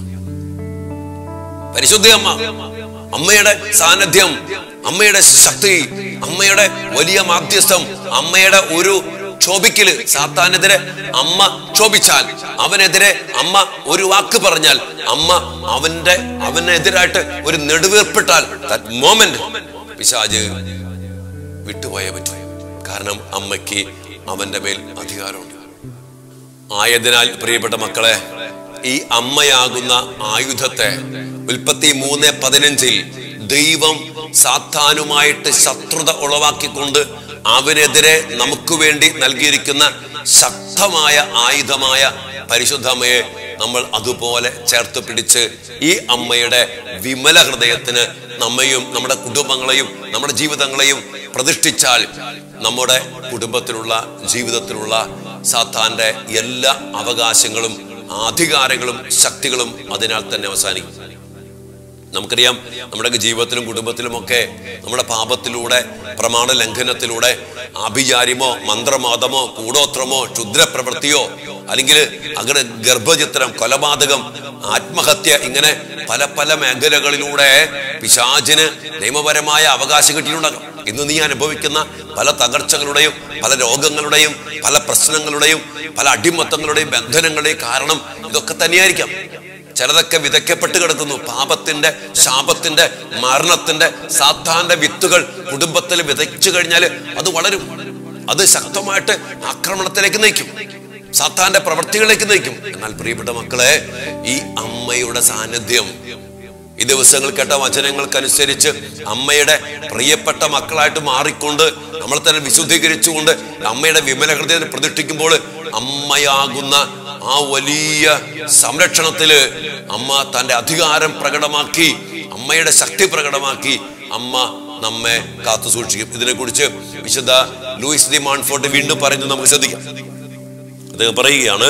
പരിശുദ്ധ അമ്മ അമ്മയുടെ സാന്നിധ്യം അമ്മയുടെ ശക്തി അമ്മയുടെ വലിയ മാധ്യസ്ഥം അമ്മയുടെ ഒരു ക്ഷോഭിക്കല് സാത്താനെതിരെ അമ്മ ക്ഷോഭിച്ചാൽ അവനെതിരെ അമ്മ ഒരു വാക്ക് പറഞ്ഞാൽ അമ്മ അവന്റെ അവനെതിരായിട്ട് ഒരു നെടുവീർപ്പിട്ടാൽ മോമെന്റ് പിശാജ് വിട്ടുപോയേ പറ്റൂ കാരണം അമ്മയ്ക്ക് അവന്റെ മേൽ അധികാരമുണ്ട് ആയതിനാൽ പ്രിയപ്പെട്ട മക്കളെ ഈ അമ്മയാകുന്ന ആയുധത്തെ ഉൽപ്പത്തി മൂന്ന് പതിനഞ്ചിൽ ദൈവം സാത്താനുമായിട്ട് ശത്രുത ഉളവാക്കിക്കൊണ്ട് അവനെതിരെ നമുക്ക് വേണ്ടി നൽകിയിരിക്കുന്ന ശക്തമായ ആയുധമായ പരിശുദ്ധമ്മയെ നമ്മൾ അതുപോലെ ചേർത്ത് പിടിച്ച് ഈ അമ്മയുടെ വിമല ഹൃദയത്തിന് നമ്മയും നമ്മുടെ കുടുംബങ്ങളെയും നമ്മുടെ ജീവിതങ്ങളെയും പ്രതിഷ്ഠിച്ചാൽ നമ്മുടെ കുടുംബത്തിലുള്ള ജീവിതത്തിലുള്ള സാത്താന്റെ എല്ലാ അവകാശങ്ങളും അധികാരങ്ങളും ശക്തികളും അതിനാൽ തന്നെ അവസാനിക്കും നമുക്കറിയാം നമ്മുടെ ജീവിതത്തിലും കുടുംബത്തിലുമൊക്കെ നമ്മുടെ പാപത്തിലൂടെ പ്രമാണ ലംഘനത്തിലൂടെ ആഭിചാര്യമോ മന്ത്രവാദമോ കൂടോത്രമോ ക്ഷുദ്രപ്രവൃത്തിയോ അല്ലെങ്കിൽ അങ്ങനെ ഗർഭചിത്രം കൊലപാതകം ആത്മഹത്യ ഇങ്ങനെ പല പല മേഖലകളിലൂടെ പിശാചിന് നിയമപരമായ അവകാശം കിട്ടിയിട്ടുണ്ടാകും ഇന്ന് നീ അനുഭവിക്കുന്ന പല തകർച്ചകളുടെയും പല രോഗങ്ങളുടെയും പല പ്രശ്നങ്ങളുടെയും പല അടിമത്തങ്ങളുടെയും ബന്ധനങ്ങളുടെയും കാരണം ഇതൊക്കെ തന്നെയായിരിക്കാം ചിലതൊക്കെ വിതയ്ക്കപ്പെട്ട് കിടക്കുന്നു പാപത്തിന്റെ ശാപത്തിന്റെ മരണത്തിന്റെ സാത്താന്റെ വിത്തുകൾ കുടുംബത്തിൽ വിതച്ചു കഴിഞ്ഞാൽ അത് വളരും അത് ശക്തമായിട്ട് ആക്രമണത്തിലേക്ക് നയിക്കും സാത്താന്റെ പ്രവൃത്തികളിലേക്ക് നയിക്കും എന്നാൽ പ്രിയപ്പെട്ട മക്കളെ ഈ അമ്മയുടെ സാന്നിധ്യം ഈ ദിവസങ്ങൾ കേട്ട വചനങ്ങൾക്കനുസരിച്ച് അമ്മയുടെ പ്രിയപ്പെട്ട മക്കളായിട്ട് മാറിക്കൊണ്ട് നമ്മൾ തന്നെ വിശുദ്ധീകരിച്ചുകൊണ്ട് അമ്മയുടെ വിമല ഹൃദയത്തിൽ പ്രതിഷ്ഠിക്കുമ്പോൾ അമ്മയാകുന്ന ആ വലിയ സംരക്ഷണത്തില് അമ്മ തന്റെ അധികാരം പ്രകടമാക്കി അമ്മയുടെ ശക്തി പ്രകടമാക്കി അമ്മ നമ്മെ കാത്തു സൂക്ഷിക്കും ഇതിനെക്കുറിച്ച് വിശുദ്ധ ലൂയിസ് ഡി മാൺഫോർട്ട് വീണ്ടും പറയുന്നത് നമുക്ക് ശ്രദ്ധിക്കാം അദ്ദേഹം പറയുകയാണ്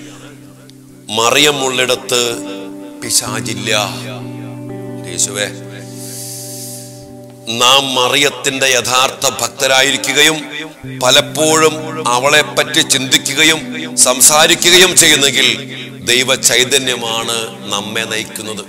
മറിയമുള്ളിടത്ത് പിശാചില്ല യേശുവേ നാം മറിയത്തിന്റെ യഥാർത്ഥ ഭക്തരായിരിക്കുകയും പലപ്പോഴും അവളെ പറ്റി ചിന്തിക്കുകയും സംസാരിക്കുകയും ചെയ്യുന്നെങ്കിൽ ദൈവ ചൈതന്യമാണ് നമ്മെ നയിക്കുന്നത്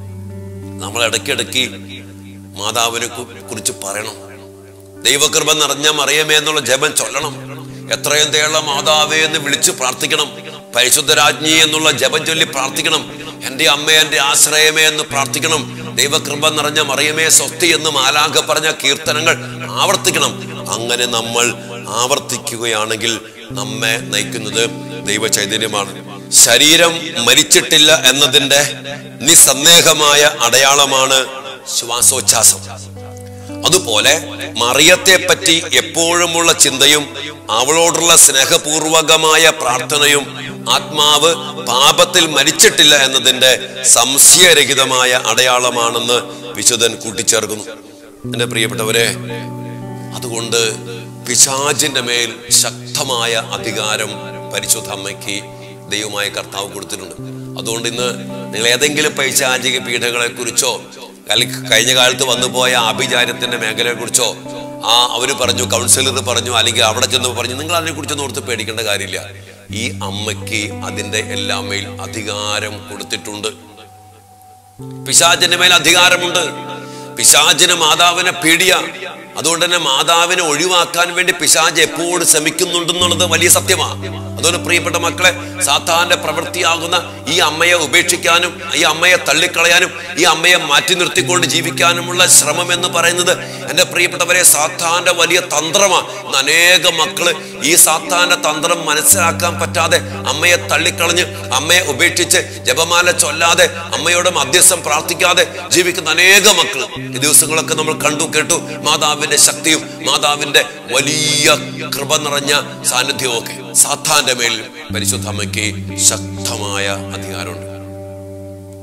നമ്മൾ ഇടയ്ക്കിടയ്ക്ക് മാതാവിനെ കു- കുറിച്ച് പറയണം ദൈവകൃപ നിറഞ്ഞ മറിയമേ എന്നുള്ള ജപം ചൊല്ലണം എത്രയും തേള മാതാവേ എന്ന് വിളിച്ച് പ്രാർത്ഥിക്കണം പരിശുദ്ധരാജ്ഞി എന്നുള്ള ജപം ചൊല്ലി പ്രാർത്ഥിക്കണം എൻ്റെ അമ്മ എൻ്റെ ആശ്രയമേ എന്ന് പ്രാർത്ഥിക്കണം ദൈവകൃപ നിറഞ്ഞ മറിയമേ സ്വസ്തി എന്ന് മാലാഖ പറഞ്ഞ കീർത്തനങ്ങൾ ആവർത്തിക്കണം അങ്ങനെ നമ്മൾ ആവർത്തിക്കുകയാണെങ്കിൽ നമ്മെ നയിക്കുന്നത് ദൈവ ചൈതന്യമാണ് ശരീരം മരിച്ചിട്ടില്ല എന്നതിൻ്റെ നിസ്സന്ദേഹമായ അടയാളമാണ് ശ്വാസോച്ഛ്വാസം അതുപോലെ മറിയത്തെ പറ്റി എപ്പോഴുമുള്ള ചിന്തയും അവളോടുള്ള സ്നേഹപൂർവകമായ പ്രാർത്ഥനയും ആത്മാവ് പാപത്തിൽ മരിച്ചിട്ടില്ല എന്നതിന്റെ സംശയരഹിതമായ അടയാളമാണെന്ന് വിശുദ്ധൻ കൂട്ടിച്ചേർക്കുന്നു എന്റെ പ്രിയപ്പെട്ടവരെ അതുകൊണ്ട് പിശാചിന്റെ മേൽ ശക്തമായ അധികാരം പരിശുദ്ധ അമ്മയ്ക്ക് ദൈവമായ കർത്താവ് കൊടുത്തിട്ടുണ്ട് അതുകൊണ്ട് ഇന്ന് നിങ്ങൾ ഏതെങ്കിലും പൈശാചിക പീഠകളെ കുറിച്ചോ അല്ലെങ്കിൽ കഴിഞ്ഞ കാലത്ത് വന്നു പോയ ആഭിചാരത്തിന്റെ മേഖലയെ കുറിച്ചോ ആ അവര് പറഞ്ഞു കൗൺസിലർ പറഞ്ഞു അല്ലെങ്കിൽ അവിടെ ചെന്ന് പറഞ്ഞു നിങ്ങൾ അതിനെ കുറിച്ചൊന്നും ഓർത്ത് പേടിക്കേണ്ട കാര്യമില്ല ഈ അമ്മയ്ക്ക് അതിന്റെ എല്ലാം മേൽ അധികാരം കൊടുത്തിട്ടുണ്ട് പിശാചിന്റെ മേൽ അധികാരമുണ്ട് പിശാചിന് മാതാവിനെ പേടിയ അതുകൊണ്ട് തന്നെ മാതാവിനെ ഒഴിവാക്കാൻ വേണ്ടി പിശാജ് എപ്പോഴും ശ്രമിക്കുന്നുണ്ടെന്നുള്ളത് വലിയ സത്യമാണ് അതുകൊണ്ട് പ്രിയപ്പെട്ട മക്കളെ സാത്താന്റെ പ്രവൃത്തിയാകുന്ന ഈ അമ്മയെ ഉപേക്ഷിക്കാനും ഈ അമ്മയെ തള്ളിക്കളയാനും ഈ അമ്മയെ മാറ്റി നിർത്തിക്കൊണ്ട് ജീവിക്കാനുമുള്ള ശ്രമം എന്ന് പറയുന്നത് എൻ്റെ പ്രിയപ്പെട്ടവരെ സാത്താന്റെ വലിയ തന്ത്രമാണ് ഇന്ന് അനേകം മക്കള് ഈ സാത്താന്റെ തന്ത്രം മനസ്സിലാക്കാൻ പറ്റാതെ അമ്മയെ തള്ളിക്കളഞ്ഞ് അമ്മയെ ഉപേക്ഷിച്ച് ജപമാല ചൊല്ലാതെ അമ്മയോട് മധ്യസ്ഥം പ്രാർത്ഥിക്കാതെ ജീവിക്കുന്ന അനേക മക്കൾ ഈ ദിവസങ്ങളൊക്കെ നമ്മൾ കണ്ടു കേട്ടു മാതാവിന്റെ ശക്തിയും മാതാവിന്റെ വലിയ കൃപ നിറഞ്ഞ സാന്നിധ്യവും ഒക്കെ സാത്താന്റെ മേൽ പരിശുദ്ധ അമ്മയ്ക്ക് ശക്തമായ അധികാരമുണ്ട്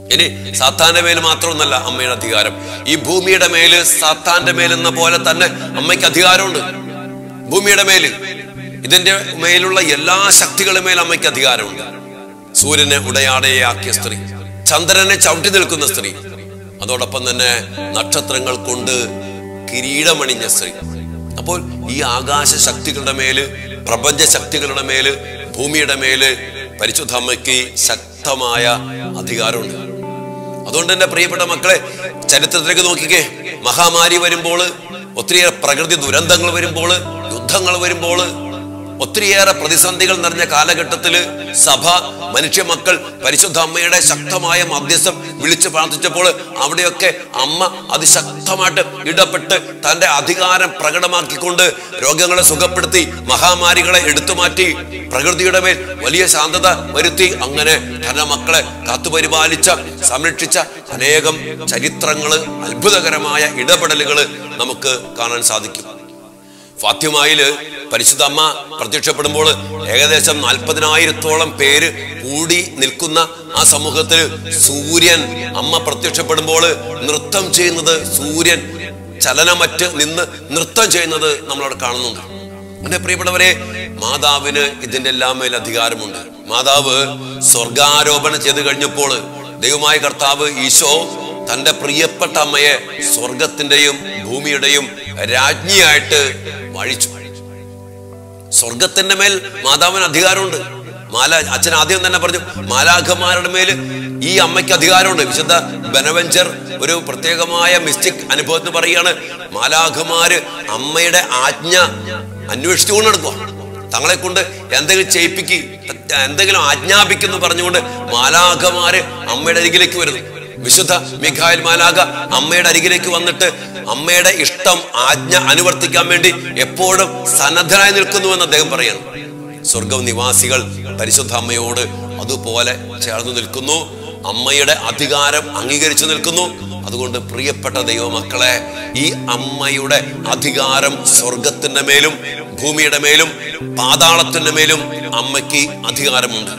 ഇനി സാത്താന്റെ മേൽ മാത്രമൊന്നല്ല അമ്മയുടെ അധികാരം ഈ ഭൂമിയുടെ മേല് സാത്താന്റെ മേലെന്ന പോലെ തന്നെ അമ്മയ്ക്ക് അധികാരമുണ്ട് ഭൂമിയുടെ മേല് ഇതിന്റെ മേലുള്ള എല്ലാ ശക്തികളുടെ മേൽ അമ്മയ്ക്ക് അധികാരമുണ്ട് സൂര്യനെ ഉടയാടയാക്കിയ സ്ത്രീ ചന്ദ്രനെ ചവിട്ടി നിൽക്കുന്ന സ്ത്രീ അതോടൊപ്പം തന്നെ നക്ഷത്രങ്ങൾ കൊണ്ട് കിരീടമണിഞ്ഞ സ്ത്രീ അപ്പോൾ ഈ ആകാശ ശക്തികളുടെ മേല് പ്രപഞ്ച ശക്തികളുടെ മേല് ഭൂമിയുടെ മേല് പരിശുദ്ധ അമ്മയ്ക്ക് ശക്തമായ അധികാരമുണ്ട് അതുകൊണ്ട് തന്നെ പ്രിയപ്പെട്ട മക്കളെ ചരിത്രത്തിലേക്ക് നോക്കിക്കേ മഹാമാരി വരുമ്പോൾ ഒത്തിരിയേറെ പ്രകൃതി ദുരന്തങ്ങൾ വരുമ്പോൾ യുദ്ധങ്ങൾ വരുമ്പോൾ ഒത്തിരിയേറെ പ്രതിസന്ധികൾ നിറഞ്ഞ കാലഘട്ടത്തിൽ സഭ മനുഷ്യ മക്കൾ പരിശുദ്ധ അമ്മയുടെ ശക്തമായ മധ്യസ്ഥം വിളിച്ചു പ്രാർത്ഥിച്ചപ്പോൾ അവിടെയൊക്കെ അമ്മ അതിശക്തമായിട്ട് ഇടപെട്ട് തന്റെ അധികാരം പ്രകടമാക്കിക്കൊണ്ട് രോഗങ്ങളെ സുഖപ്പെടുത്തി മഹാമാരികളെ എടുത്തുമാറ്റി പ്രകൃതിയുടെ മേൽ വലിയ ശാന്തത വരുത്തി അങ്ങനെ തന്റെ മക്കളെ കാത്തുപരിപാലിച്ച സംരക്ഷിച്ച അനേകം ചരിത്രങ്ങള് അത്ഭുതകരമായ ഇടപെടലുകൾ നമുക്ക് കാണാൻ സാധിക്കും ഫാത്യമായില് പരിശുദ്ധ അമ്മ പ്രത്യക്ഷപ്പെടുമ്പോൾ ഏകദേശം നാൽപ്പതിനായിരത്തോളം പേര് കൂടി നിൽക്കുന്ന ആ സമൂഹത്തിൽ സൂര്യൻ അമ്മ പ്രത്യക്ഷപ്പെടുമ്പോൾ നൃത്തം ചെയ്യുന്നത് സൂര്യൻ ചലനമറ്റ് നിന്ന് നൃത്തം ചെയ്യുന്നത് നമ്മളവിടെ കാണുന്നുണ്ട് എന്റെ പ്രിയപ്പെട്ടവരെ മാതാവിന് ഇതിന്റെ എല്ലാം മേൽ അധികാരമുണ്ട് മാതാവ് സ്വർഗാരോപണം ചെയ്തു കഴിഞ്ഞപ്പോൾ ദൈവമായ കർത്താവ് ഈശോ തന്റെ പ്രിയപ്പെട്ട അമ്മയെ സ്വർഗത്തിന്റെയും ഭൂമിയുടെയും രാജ്ഞിയായിട്ട് വാഴിച്ചു സ്വർഗത്തിന്റെ മേൽ മാതാവിന് അധികാരമുണ്ട് മാല അച്ഛൻ ആദ്യം തന്നെ പറഞ്ഞു മാലാഖമാരുടെ മേൽ ഈ അമ്മയ്ക്ക് അധികാരമുണ്ട് വിശുദ്ധ ബനവഞ്ചർ ഒരു പ്രത്യേകമായ മിസ്റ്റിക് അനുഭവത്തിന് പറയുകയാണ് മാലാഖമാര് അമ്മയുടെ ആജ്ഞ അന്വേഷിച്ചുകൊണ്ട് നടക്കുക തങ്ങളെ കൊണ്ട് എന്തെങ്കിലും ചെയ്യിപ്പിക്ക് എന്തെങ്കിലും ആജ്ഞാപിക്കുന്നു പറഞ്ഞുകൊണ്ട് മാലാഖമാര് അമ്മയുടെ അരികിലേക്ക് വരുന്നു വിശുദ്ധ മിഖായൽ മാലാഖ അമ്മയുടെ അരികിലേക്ക് വന്നിട്ട് അമ്മയുടെ ഇഷ്ടം ആജ്ഞ അനുവർത്തിക്കാൻ വേണ്ടി എപ്പോഴും സന്നദ്ധനായി നിൽക്കുന്നുവെന്ന് അദ്ദേഹം പറയുന്നു സ്വർഗ നിവാസികൾ പരിശുദ്ധ അമ്മയോട് അതുപോലെ ചേർന്ന് നിൽക്കുന്നു അമ്മയുടെ അധികാരം അംഗീകരിച്ചു നിൽക്കുന്നു അതുകൊണ്ട് പ്രിയപ്പെട്ട ദൈവമക്കളെ ഈ അമ്മയുടെ അധികാരം സ്വർഗത്തിന്റെ മേലും ഭൂമിയുടെ മേലും പാതാളത്തിന്റെ മേലും അമ്മയ്ക്ക് അധികാരമുണ്ട്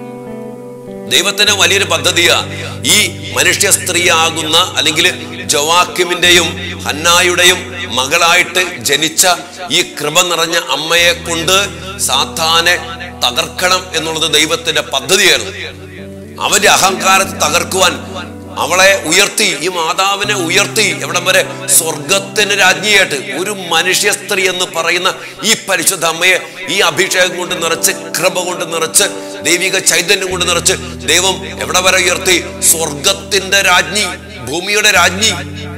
ദൈവത്തിന് വലിയൊരു പദ്ധതിയാ ഈ മനുഷ്യ സ്ത്രീയാകുന്ന അല്ലെങ്കിൽ ജവാക്കിമിന്റെയും ഹന്നായുടെയും മകളായിട്ട് ജനിച്ച ഈ കൃപ നിറഞ്ഞ അമ്മയെ കൊണ്ട് സാത്താനെ തകർക്കണം എന്നുള്ളത് ദൈവത്തിന്റെ പദ്ധതിയായിരുന്നു അവന്റെ അഹങ്കാരത്തെ തകർക്കുവാൻ അവളെ ഉയർത്തി ഈ മാതാവിനെ ഉയർത്തി എവിടം വരെ സ്വർഗത്തിന് രാജ്ഞിയായിട്ട് ഒരു മനുഷ്യ സ്ത്രീ എന്ന് പറയുന്ന ഈ പരിശുദ്ധ അമ്മയെ ഈ അഭിഷേകം കൊണ്ട് നിറച്ച് കൃപ കൊണ്ട് നിറച്ച് ദൈവിക ചൈതന്യം കൊണ്ട് നിറച്ച് ദൈവം എവിടെ വരെ ഉയർത്തി സ്വർഗത്തിന്റെ രാജ്ഞി ഭൂമിയുടെ രാജ്ഞി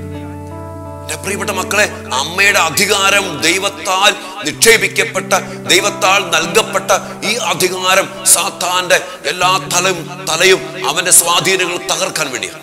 എന്റെ പ്രിയപ്പെട്ട മക്കളെ അമ്മയുടെ അധികാരം ദൈവത്താൽ നിക്ഷേപിക്കപ്പെട്ട ദൈവത്താൽ നൽകപ്പെട്ട ഈ അധികാരം സാത്താന്റെ എല്ലാ തലയും തലയും അവന്റെ സ്വാധീനങ്ങൾ തകർക്കാൻ വേണ്ടിയാണ്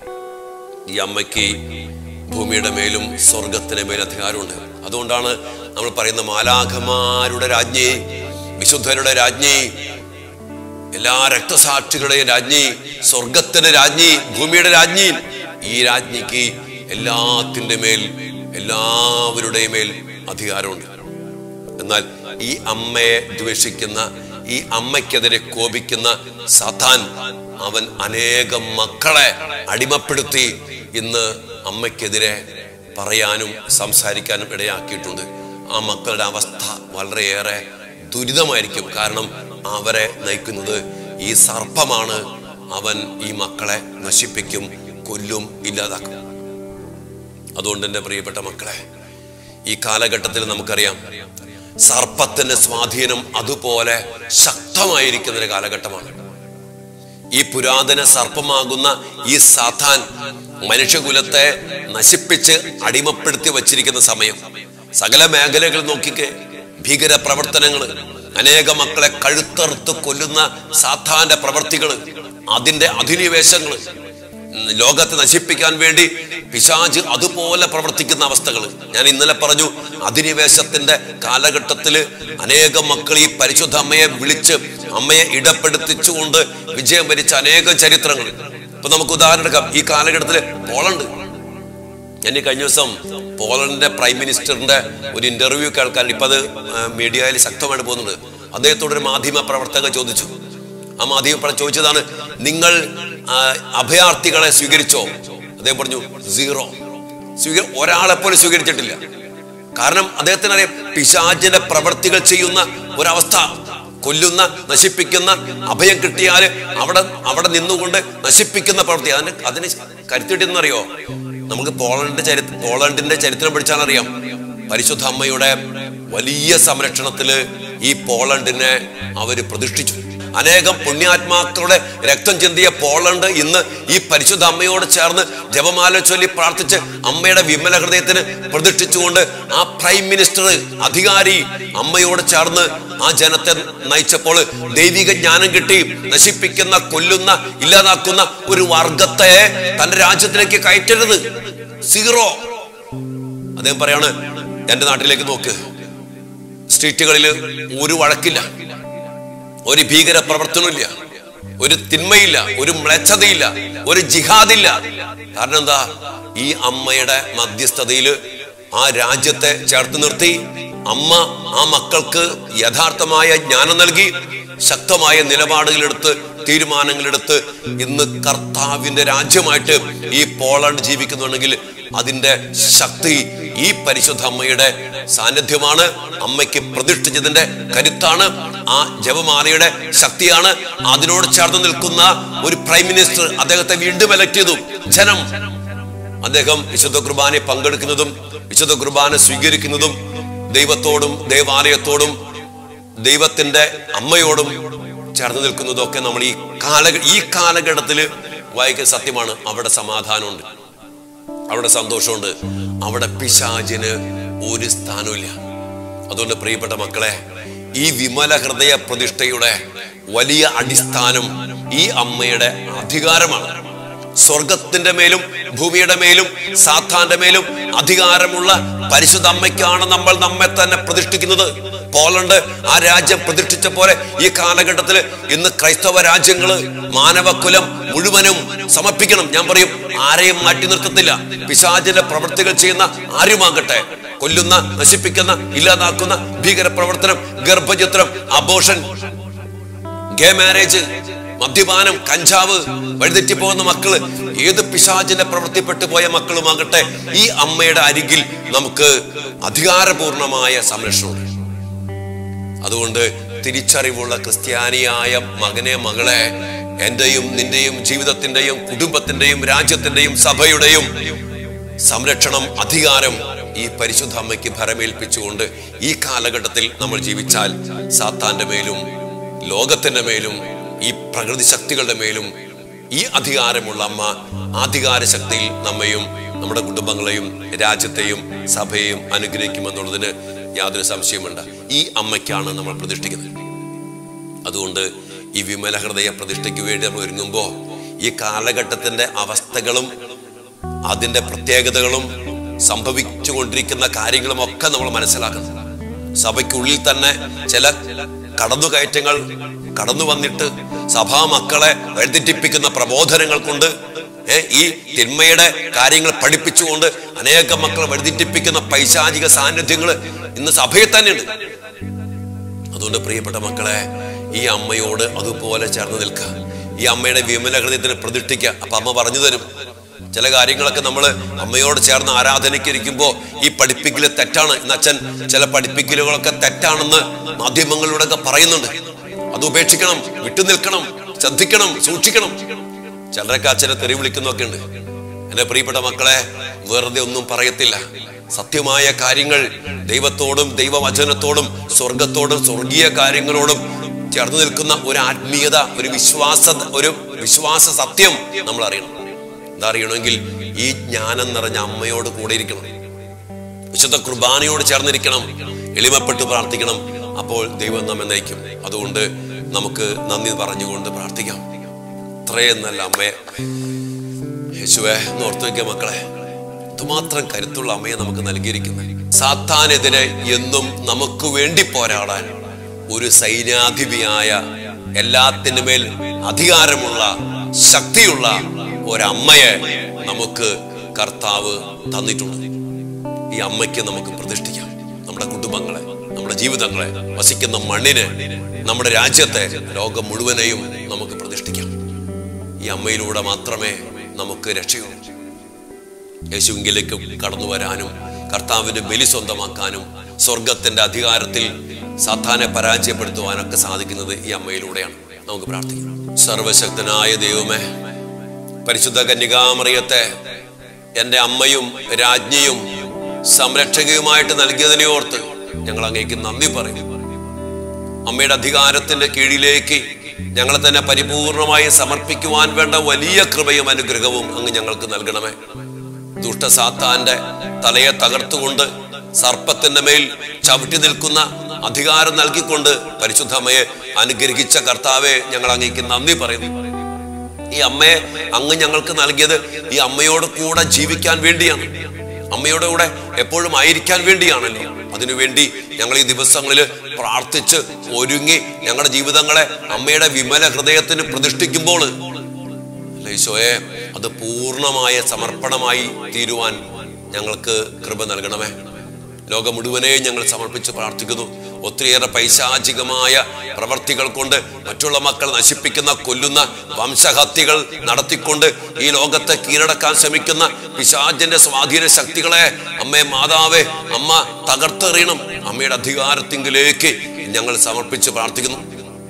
ഈ അമ്മയ്ക്ക് ഭൂമിയുടെ മേലും സ്വർഗത്തിന് മേലും അധികാരമുണ്ട് അതുകൊണ്ടാണ് നമ്മൾ പറയുന്ന മാലാഖമാരുടെ രാജ്ഞി വിശുദ്ധരുടെ രാജ്ഞി എല്ലാ രക്തസാക്ഷികളുടെയും രാജ്ഞി സ്വർഗത്തിന്റെ രാജ്ഞി ഭൂമിയുടെ രാജ്ഞി ഈ രാജ്ഞിക്ക് എല്ലാത്തിന്റെ മേൽ എല്ലാവരുടെയും മേൽ അധികാരമുണ്ട് എന്നാൽ ഈ അമ്മയെ ദ്വേഷിക്കുന്ന ഈ അമ്മയ്ക്കെതിരെ കോപിക്കുന്ന സതാൻ അവൻ അനേകം മക്കളെ അടിമപ്പെടുത്തി ഇന്ന് അമ്മയ്ക്കെതിരെ പറയാനും സംസാരിക്കാനും ഇടയാക്കിയിട്ടുണ്ട് ആ മക്കളുടെ അവസ്ഥ വളരെയേറെ ദുരിതമായിരിക്കും കാരണം അവരെ നയിക്കുന്നത് ഈ സർപ്പമാണ് അവൻ ഈ മക്കളെ നശിപ്പിക്കും കൊല്ലും ഇല്ലാതാക്കും അതുകൊണ്ട് എൻ്റെ പ്രിയപ്പെട്ട മക്കളെ ഈ കാലഘട്ടത്തിൽ നമുക്കറിയാം സർപ്പത്തിന്റെ സ്വാധീനം അതുപോലെ ശക്തമായിരിക്കുന്ന ഒരു കാലഘട്ടമാണ് ഈ പുരാതന സർപ്പമാകുന്ന ഈ സാത്താൻ മനുഷ്യകുലത്തെ നശിപ്പിച്ച് അടിമപ്പെടുത്തി വച്ചിരിക്കുന്ന സമയം സകല മേഖലകൾ നോക്കിക്കേ ഭീകര പ്രവർത്തനങ്ങൾ അനേക മക്കളെ കഴുത്തറുത്ത് കൊല്ലുന്ന സാത്താന്റെ പ്രവർത്തികൾ അതിന്റെ അധിനിവേശങ്ങൾ ലോകത്തെ നശിപ്പിക്കാൻ വേണ്ടി പിശാജ് അതുപോലെ പ്രവർത്തിക്കുന്ന അവസ്ഥകൾ ഞാൻ ഇന്നലെ പറഞ്ഞു അധിനിവേശത്തിന്റെ കാലഘട്ടത്തില് അനേകം മക്കൾ ഈ പരിശുദ്ധ അമ്മയെ വിളിച്ച് അമ്മയെ ഇടപ്പെടുത്തിച്ചുകൊണ്ട് വിജയം വരിച്ച അനേകം ചരിത്രങ്ങൾ ഇപ്പൊ നമുക്ക് ഉദാഹരണം എടുക്കാം ഈ കാലഘട്ടത്തില് പോളണ്ട് ഞാൻ ഈ കഴിഞ്ഞ ദിവസം പോളണ്ടിന്റെ പ്രൈം മിനിസ്റ്ററിന്റെ ഒരു ഇന്റർവ്യൂ കേൾക്കാൻ ഇപ്പൊ അത് മീഡിയയിൽ ശക്തമായിട്ട് പോകുന്നുണ്ട് അദ്ദേഹത്തോട് ഒരു മാധ്യമ പ്രവർത്തക ചോദിച്ചു ആ മാധ്യമ ചോദിച്ചതാണ് നിങ്ങൾ ആ, അഭയാർത്ഥികളെ സ്വീകരിച്ചോ അദ്ദേഹം പറഞ്ഞു സീറോ സ്വീക ഒരാളെ പോലും സ്വീകരിച്ചിട്ടില്ല കാരണം അദ്ദേഹത്തിന് അറിയാം പിശാചിന്റെ പ്രവർത്തികൾ ചെയ്യുന്ന ഒരവസ്ഥ കൊല്ലുന്ന നശിപ്പിക്കുന്ന അഭയം കിട്ടിയാൽ അവിടെ അവിടെ നിന്നുകൊണ്ട് നശിപ്പിക്കുന്ന പ്രവൃത്തി അതിന് അതിന് കരുത്തിട്ടെന്നറിയോ നമുക്ക് പോളണ്ടിന്റെ ചരിത്ര പോളണ്ടിന്റെ ചരിത്രം പഠിച്ചാൽ അറിയാം പരിശുദ്ധ അമ്മയുടെ വലിയ സംരക്ഷണത്തില് ഈ പോളണ്ടിനെ അവര് പ്രതിഷ്ഠിച്ചു അനേകം പുണ്യാത്മാക്കളുടെ രക്തം ചിന്തിയ പോളണ്ട് ഇന്ന് ഈ പരിശുദ്ധ അമ്മയോട് ചേർന്ന് ജപമാല ചൊല്ലി പ്രാർത്ഥിച്ച് അമ്മയുടെ വിമല ഹൃദയത്തിന് പ്രതിഷ്ഠിച്ചുകൊണ്ട് ആ പ്രൈം മിനിസ്റ്റർ അധികാരി അമ്മയോട് ചേർന്ന് ആ ജനത്തെ നയിച്ചപ്പോൾ ദൈവിക ജ്ഞാനം കിട്ടി നശിപ്പിക്കുന്ന കൊല്ലുന്ന ഇല്ലാതാക്കുന്ന ഒരു വർഗത്തെ തന്റെ രാജ്യത്തിലേക്ക് കയറ്റരുത് സീറോ അദ്ദേഹം പറയാണ് എന്റെ നാട്ടിലേക്ക് നോക്ക് സ്ട്രീറ്റുകളിൽ ഒരു വഴക്കില്ല ഒരു ഭീകര പ്രവർത്തനമില്ല ഒരു തിന്മയില്ല ഒരു മ്ലേച്ഛതയില്ല ഒരു ജിഹാദില്ല കാരണം എന്താ ഈ അമ്മയുടെ മധ്യസ്ഥതയില് ആ രാജ്യത്തെ ചേർത്ത് നിർത്തി അമ്മ ആ മക്കൾക്ക് യഥാർത്ഥമായ ജ്ഞാനം നൽകി ശക്തമായ നിലപാടുകളെടുത്ത് തീരുമാനങ്ങളെടുത്ത് ഇന്ന് കർത്താവിന്റെ രാജ്യമായിട്ട് ഈ പോളണ്ട് ജീവിക്കുന്നുണ്ടെങ്കിൽ അതിന്റെ ശക്തി ഈ പരിശുദ്ധ അമ്മയുടെ സാന്നിധ്യമാണ് അമ്മയ്ക്ക് പ്രതിഷ്ഠിച്ചതിന്റെ കരുത്താണ് ആ ജപമാലയുടെ ശക്തിയാണ് അതിനോട് ചേർന്ന് നിൽക്കുന്ന ഒരു പ്രൈം മിനിസ്റ്റർ അദ്ദേഹത്തെ വീണ്ടും എലക്ട് ചെയ്തു ജനം അദ്ദേഹം വിശുദ്ധ കുർബാനയെ പങ്കെടുക്കുന്നതും വിശുദ്ധ കുർബാന സ്വീകരിക്കുന്നതും ദൈവത്തോടും ദേവാലയത്തോടും ദൈവത്തിന്റെ അമ്മയോടും ചേർന്ന് നിൽക്കുന്നതും ഒക്കെ നമ്മൾ ഈ കാല ഈ കാലഘട്ടത്തിൽ വായിക്കുന്ന സത്യമാണ് അവിടെ സമാധാനമുണ്ട് അവിടെ സന്തോഷമുണ്ട് അവിടെ പിശാചിന് ഒരു സ്ഥാനമില്ല അതുകൊണ്ട് പ്രിയപ്പെട്ട മക്കളെ ഈ വിമല ഹൃദയ പ്രതിഷ്ഠയുടെ വലിയ അടിസ്ഥാനം ഈ അമ്മയുടെ അധികാരമാണ് സ്വർഗത്തിന്റെ മേലും ഭൂമിയുടെ മേലും സാത്താന്റെ മേലും അധികാരമുള്ള പരിശുദ്ധ അമ്മയ്ക്കാണ് നമ്മൾ നമ്മെ തന്നെ പ്രതിഷ്ഠിക്കുന്നത് പോളണ്ട് ആ രാജ്യം പ്രതിഷ്ഠിച്ച പോലെ ഈ കാലഘട്ടത്തിൽ ഇന്ന് ക്രൈസ്തവ രാജ്യങ്ങള് മാനവകുലം മുഴുവനും സമർപ്പിക്കണം ഞാൻ പറയും ആരെയും മാറ്റി നിർത്തത്തില്ല പിശാചിന്റെ പ്രവൃത്തികൾ ചെയ്യുന്ന ആരുമാകട്ടെ കൊല്ലുന്ന നശിപ്പിക്കുന്ന ഇല്ലാതാക്കുന്ന ഭീകര പ്രവർത്തനം ഗർഭചിത്രം അബോഷൻ ഗേ മാരേജ് മദ്യപാനം കഞ്ചാവ് വഴിതെറ്റി പോകുന്ന മക്കള് ഏത് പിശാചിന്റെ പ്രവൃത്തിപ്പെട്ടു പോയ മക്കളുമാകട്ടെ ഈ അമ്മയുടെ അരികിൽ നമുക്ക് അധികാരപൂർണമായ സംരക്ഷണമുണ്ട് അതുകൊണ്ട് തിരിച്ചറിവുള്ള ക്രിസ്ത്യാനിയായ മകനെ മകളെ എന്റെയും നിന്റെയും ജീവിതത്തിന്റെയും കുടുംബത്തിന്റെയും രാജ്യത്തിന്റെയും സഭയുടെയും സംരക്ഷണം അധികാരം ഈ പരിശുദ്ധ അമ്മയ്ക്ക് ഭരമേൽപ്പിച്ചുകൊണ്ട് ഈ കാലഘട്ടത്തിൽ നമ്മൾ ജീവിച്ചാൽ സാത്താന്റെ മേലും ലോകത്തിന്റെ മേലും ഈ പ്രകൃതി ശക്തികളുടെ മേലും ഈ അധികാരമുള്ള അമ്മ അധികാര ശക്തിയിൽ നമ്മയും നമ്മുടെ കുടുംബങ്ങളെയും രാജ്യത്തെയും സഭയെയും അനുഗ്രഹിക്കുമെന്നുള്ളതിന് യാതൊരു സംശയമുണ്ട് ഈ അമ്മയ്ക്കാണ് നമ്മൾ പ്രതിഷ്ഠിക്കുന്നത് അതുകൊണ്ട് ഈ വിമല ഹൃദയ പ്രതിഷ്ഠയ്ക്ക് വേണ്ടി നമ്മൾ ഒരുങ്ങുമ്പോൾ ഈ കാലഘട്ടത്തിന്റെ അവസ്ഥകളും അതിന്റെ പ്രത്യേകതകളും സംഭവിച്ചുകൊണ്ടിരിക്കുന്ന കാര്യങ്ങളും ഒക്കെ നമ്മൾ മനസ്സിലാക്കണം സഭയ്ക്കുള്ളിൽ തന്നെ ചില കടന്നുകയറ്റങ്ങൾ കടന്നു വന്നിട്ട് സഭാ മക്കളെ വഴിതെറ്റിപ്പിക്കുന്ന പ്രബോധനങ്ങൾ കൊണ്ട് ഏ, ഈ തിന്മയുടെ കാര്യങ്ങൾ പഠിപ്പിച്ചുകൊണ്ട് അനേകം മക്കളെ വഴിതെറ്റിപ്പിക്കുന്ന പൈശാചിക സാന്നിധ്യങ്ങൾ ഇന്ന് സഭയിൽ തന്നെയുണ്ട് അതുകൊണ്ട് പ്രിയപ്പെട്ട മക്കളെ ഈ അമ്മയോട് അതുപോലെ ചേർന്ന് നിൽക്കുക ഈ അമ്മയുടെ വിമല ഹൃദയത്തിന് പ്രതിഷ്ഠിക്കുക അപ്പൊ അമ്മ പറഞ്ഞു തരും ചില കാര്യങ്ങളൊക്കെ നമ്മൾ അമ്മയോട് ചേർന്ന് ആരാധനയ്ക്ക് ഇരിക്കുമ്പോൾ ഈ പഠിപ്പിക്കൽ തെറ്റാണ് ഇന്ന് അച്ഛൻ ചില പഠിപ്പിക്കലുകളൊക്കെ തെറ്റാണെന്ന് മാധ്യമങ്ങളിലൂടെ ഒക്കെ പറയുന്നുണ്ട് അത് ഉപേക്ഷിക്കണം വിട്ടുനിൽക്കണം ശ്രദ്ധിക്കണം സൂക്ഷിക്കണം ചിലരൊക്കെ അച്ഛനെ തെറി വിളിക്കുന്നൊക്കെ ഉണ്ട് എന്റെ പ്രിയപ്പെട്ട മക്കളെ വെറുതെ ഒന്നും പറയത്തില്ല സത്യമായ കാര്യങ്ങൾ ദൈവത്തോടും ദൈവവചനത്തോടും സ്വർഗത്തോടും സ്വർഗീയ കാര്യങ്ങളോടും ചേർന്ന് നിൽക്കുന്ന ഒരു ആത്മീയത ഒരു വിശ്വാസ ഒരു വിശ്വാസ സത്യം നമ്മൾ അറിയണം എന്താ അറിയണമെങ്കിൽ ഈ ജ്ഞാനം നിറഞ്ഞ അമ്മയോട് കൂടെ ഇരിക്കണം വിശുദ്ധ കുർബാനയോട് ചേർന്നിരിക്കണം എളിമപ്പെട്ട് പ്രാർത്ഥിക്കണം അപ്പോൾ ദൈവം നമ്മെ നയിക്കും അതുകൊണ്ട് നമുക്ക് നന്ദി പറഞ്ഞുകൊണ്ട് പ്രാർത്ഥിക്കാം ഇത്രയും നല്ല അമ്മയെ യേശുവെ എന്ന് ഓർത്തു വെക്കുക മക്കളെ എന്തുമാത്രം കരുത്തുള്ള അമ്മയെ നമുക്ക് നൽകിയിരിക്കുന്നത് സാത്താനെതിരെ എന്നും നമുക്ക് വേണ്ടി പോരാടാൻ ഒരു സൈന്യാധിപിയായ എല്ലാത്തിനു മേൽ അധികാരമുള്ള ശക്തിയുള്ള ഒരമ്മയെ നമുക്ക് കർത്താവ് തന്നിട്ടുണ്ട് ഈ അമ്മയ്ക്ക് നമുക്ക് പ്രതിഷ്ഠിക്കാം നമ്മുടെ കുടുംബങ്ങളെ നമ്മുടെ ജീവിതങ്ങളെ വസിക്കുന്ന മണ്ണിനെ നമ്മുടെ രാജ്യത്തെ ലോകം മുഴുവനെയും നമുക്ക് പ്രതിഷ്ഠിക്കാം ഈ അമ്മയിലൂടെ മാത്രമേ നമുക്ക് രക്ഷയുള്ളൂ യേശുവിലേക്ക് കടന്നു വരാനും കർത്താവിന്റെ ബലി സ്വന്തമാക്കാനും സ്വർഗത്തിന്റെ അധികാരത്തിൽ സാത്താനെ പരാജയപ്പെടുത്തുവാനൊക്കെ സാധിക്കുന്നത് ഈ അമ്മയിലൂടെയാണ് നമുക്ക് പ്രാർത്ഥിക്കാം സർവശക്തനായ ദൈവമേ പരിശുദ്ധ കന്യകാമറിയത്തെ എൻ്റെ അമ്മയും രാജ്ഞിയും സംരക്ഷകയുമായിട്ട് നൽകിയതിനെ ഓർത്ത് ഞങ്ങൾ അങ്ങേക്ക് നന്ദി പറയും അമ്മയുടെ അധികാരത്തിന്റെ കീഴിലേക്ക് ഞങ്ങളെ തന്നെ പരിപൂർണമായി സമർപ്പിക്കുവാൻ വേണ്ട വലിയ കൃപയും അനുഗ്രഹവും അങ്ങ് ഞങ്ങൾക്ക് നൽകണമേ ദുഷ്ടസാത്താന്റെ തലയെ തകർത്തുകൊണ്ട് സർപ്പത്തിന്റെ മേൽ ചവിട്ടി നിൽക്കുന്ന അധികാരം നൽകിക്കൊണ്ട് പരിശുദ്ധ അമ്മയെ അനുഗ്രഹിച്ച കർത്താവെ ഞങ്ങൾ അങ്ങേക്ക് നന്ദി പറയുന്നു ഈ അമ്മയെ അങ്ങ് ഞങ്ങൾക്ക് നൽകിയത് ഈ അമ്മയോട് കൂടെ ജീവിക്കാൻ വേണ്ടിയാണ് അമ്മയുടെ കൂടെ എപ്പോഴും ആയിരിക്കാൻ വേണ്ടിയാണല്ലോ അതിനുവേണ്ടി ഞങ്ങൾ ഈ ദിവസങ്ങളിൽ പ്രാർത്ഥിച്ച് ഒരുങ്ങി ഞങ്ങളുടെ ജീവിതങ്ങളെ അമ്മയുടെ വിമല ഹൃദയത്തിന് പ്രതിഷ്ഠിക്കുമ്പോൾ അല്ലേ ഈശോയെ അത് പൂർണ്ണമായ സമർപ്പണമായി തീരുവാൻ ഞങ്ങൾക്ക് കൃപ നൽകണമേ ലോകം മുഴുവനെയും ഞങ്ങൾ സമർപ്പിച്ച് പ്രാർത്ഥിക്കുന്നു ഒത്തിരിയേറെ പൈശാചികമായ പ്രവർത്തികൾ കൊണ്ട് മറ്റുള്ള മക്കൾ നശിപ്പിക്കുന്ന കൊല്ലുന്ന വംശഹത്യകൾ നടത്തിക്കൊണ്ട് ഈ ലോകത്തെ കീഴടക്കാൻ ശ്രമിക്കുന്ന പിശാചിന്റെ സ്വാധീന ശക്തികളെ അമ്മേ മാതാവേ അമ്മ തകർത്തെറിയണം അമ്മയുടെ അധികാരത്തിങ്കിലേക്ക് ഞങ്ങൾ സമർപ്പിച്ച് പ്രാർത്ഥിക്കുന്നു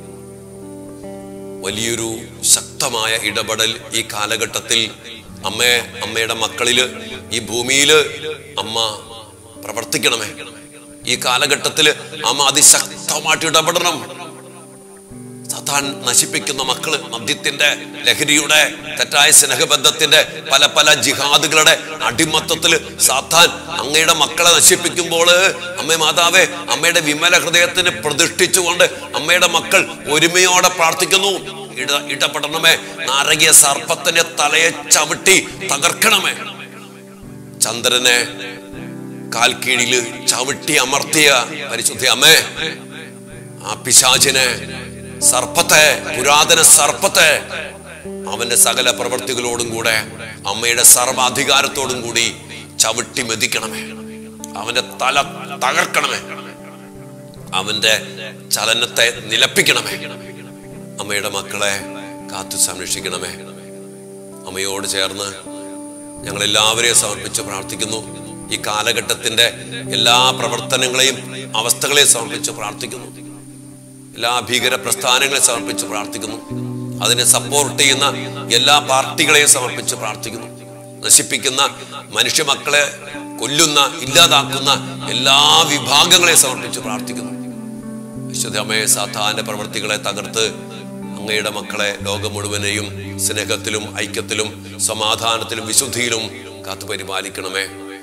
വലിയൊരു ശക്തമായ ഇടപെടൽ ഈ കാലഘട്ടത്തിൽ അമ്മേ അമ്മയുടെ മക്കളില് ഈ ഭൂമിയില് അമ്മ പ്രവർത്തിക്കണമേ ഈ കാലഘട്ടത്തില് അമ്മ അതിശക്തമായിട്ട് ഇടപെടണം സാത്താൻ നശിപ്പിക്കുന്ന മക്കള് മദ്യത്തിന്റെ ലഹരിയുടെ തെറ്റായ സ്നേഹബന്ധത്തിന്റെ പല പല ജിഹാദുകളുടെ അടിമത്തത്തില് സാത്താൻ അങ്ങയുടെ മക്കളെ നശിപ്പിക്കുമ്പോൾ അമ്മേ മാതാവേ അമ്മയുടെ വിമല ഹൃദയത്തിന് പ്രതിഷ്ഠിച്ചുകൊണ്ട് അമ്മയുടെ മക്കൾ ഒരുമയോടെ പ്രാർത്ഥിക്കുന്നു ഇട ഇടപെടണമേ നാരകീയ സർപ്പത്തിന്റെ തലയെ ചവിട്ടി തകർക്കണമേ ചന്ദ്രനെ കാൽ കീഴില് ചവിട്ടി അമർത്തിയ പരിശുദ്ധ അമ്മേ ആ പിശാചിനെ സർപ്പത്തെ പുരാതന സർപ്പത്തെ അവന്റെ സകല പ്രവൃത്തികളോടും കൂടെ അമ്മയുടെ സർവാധികാരത്തോടും കൂടി ചവിട്ടി മെതിക്കണമേ അവന്റെ തല തകർക്കണമേ അവന്റെ ചലനത്തെ നിലപ്പിക്കണമേ അമ്മയുടെ മക്കളെ കാത്തു സംരക്ഷിക്കണമേ അമ്മയോട് ചേർന്ന് ഞങ്ങൾ എല്ലാവരെയും സമർപ്പിച്ച് പ്രാർത്ഥിക്കുന്നു ഈ കാലഘട്ടത്തിന്റെ എല്ലാ പ്രവർത്തനങ്ങളെയും അവസ്ഥകളെയും സമർപ്പിച്ച് പ്രാർത്ഥിക്കുന്നു എല്ലാ ഭീകര പ്രസ്ഥാനങ്ങളെ സമർപ്പിച്ച് പ്രാർത്ഥിക്കുന്നു അതിനെ സപ്പോർട്ട് ചെയ്യുന്ന എല്ലാ പാർട്ടികളെയും സമർപ്പിച്ച് പ്രാർത്ഥിക്കുന്നു നശിപ്പിക്കുന്ന മനുഷ്യ മക്കളെ കൊല്ലുന്ന ഇല്ലാതാക്കുന്ന എല്ലാ വിഭാഗങ്ങളെയും സമർപ്പിച്ച് പ്രാർത്ഥിക്കുന്നു വിശുദ്ധമേ സാധാരണ പ്രവർത്തികളെ തകർത്ത് അങ്ങയുടെ മക്കളെ ലോകം മുഴുവനെയും സ്നേഹത്തിലും ഐക്യത്തിലും സമാധാനത്തിലും വിശുദ്ധിയിലും കാത്തു പരിപാലിക്കണമേ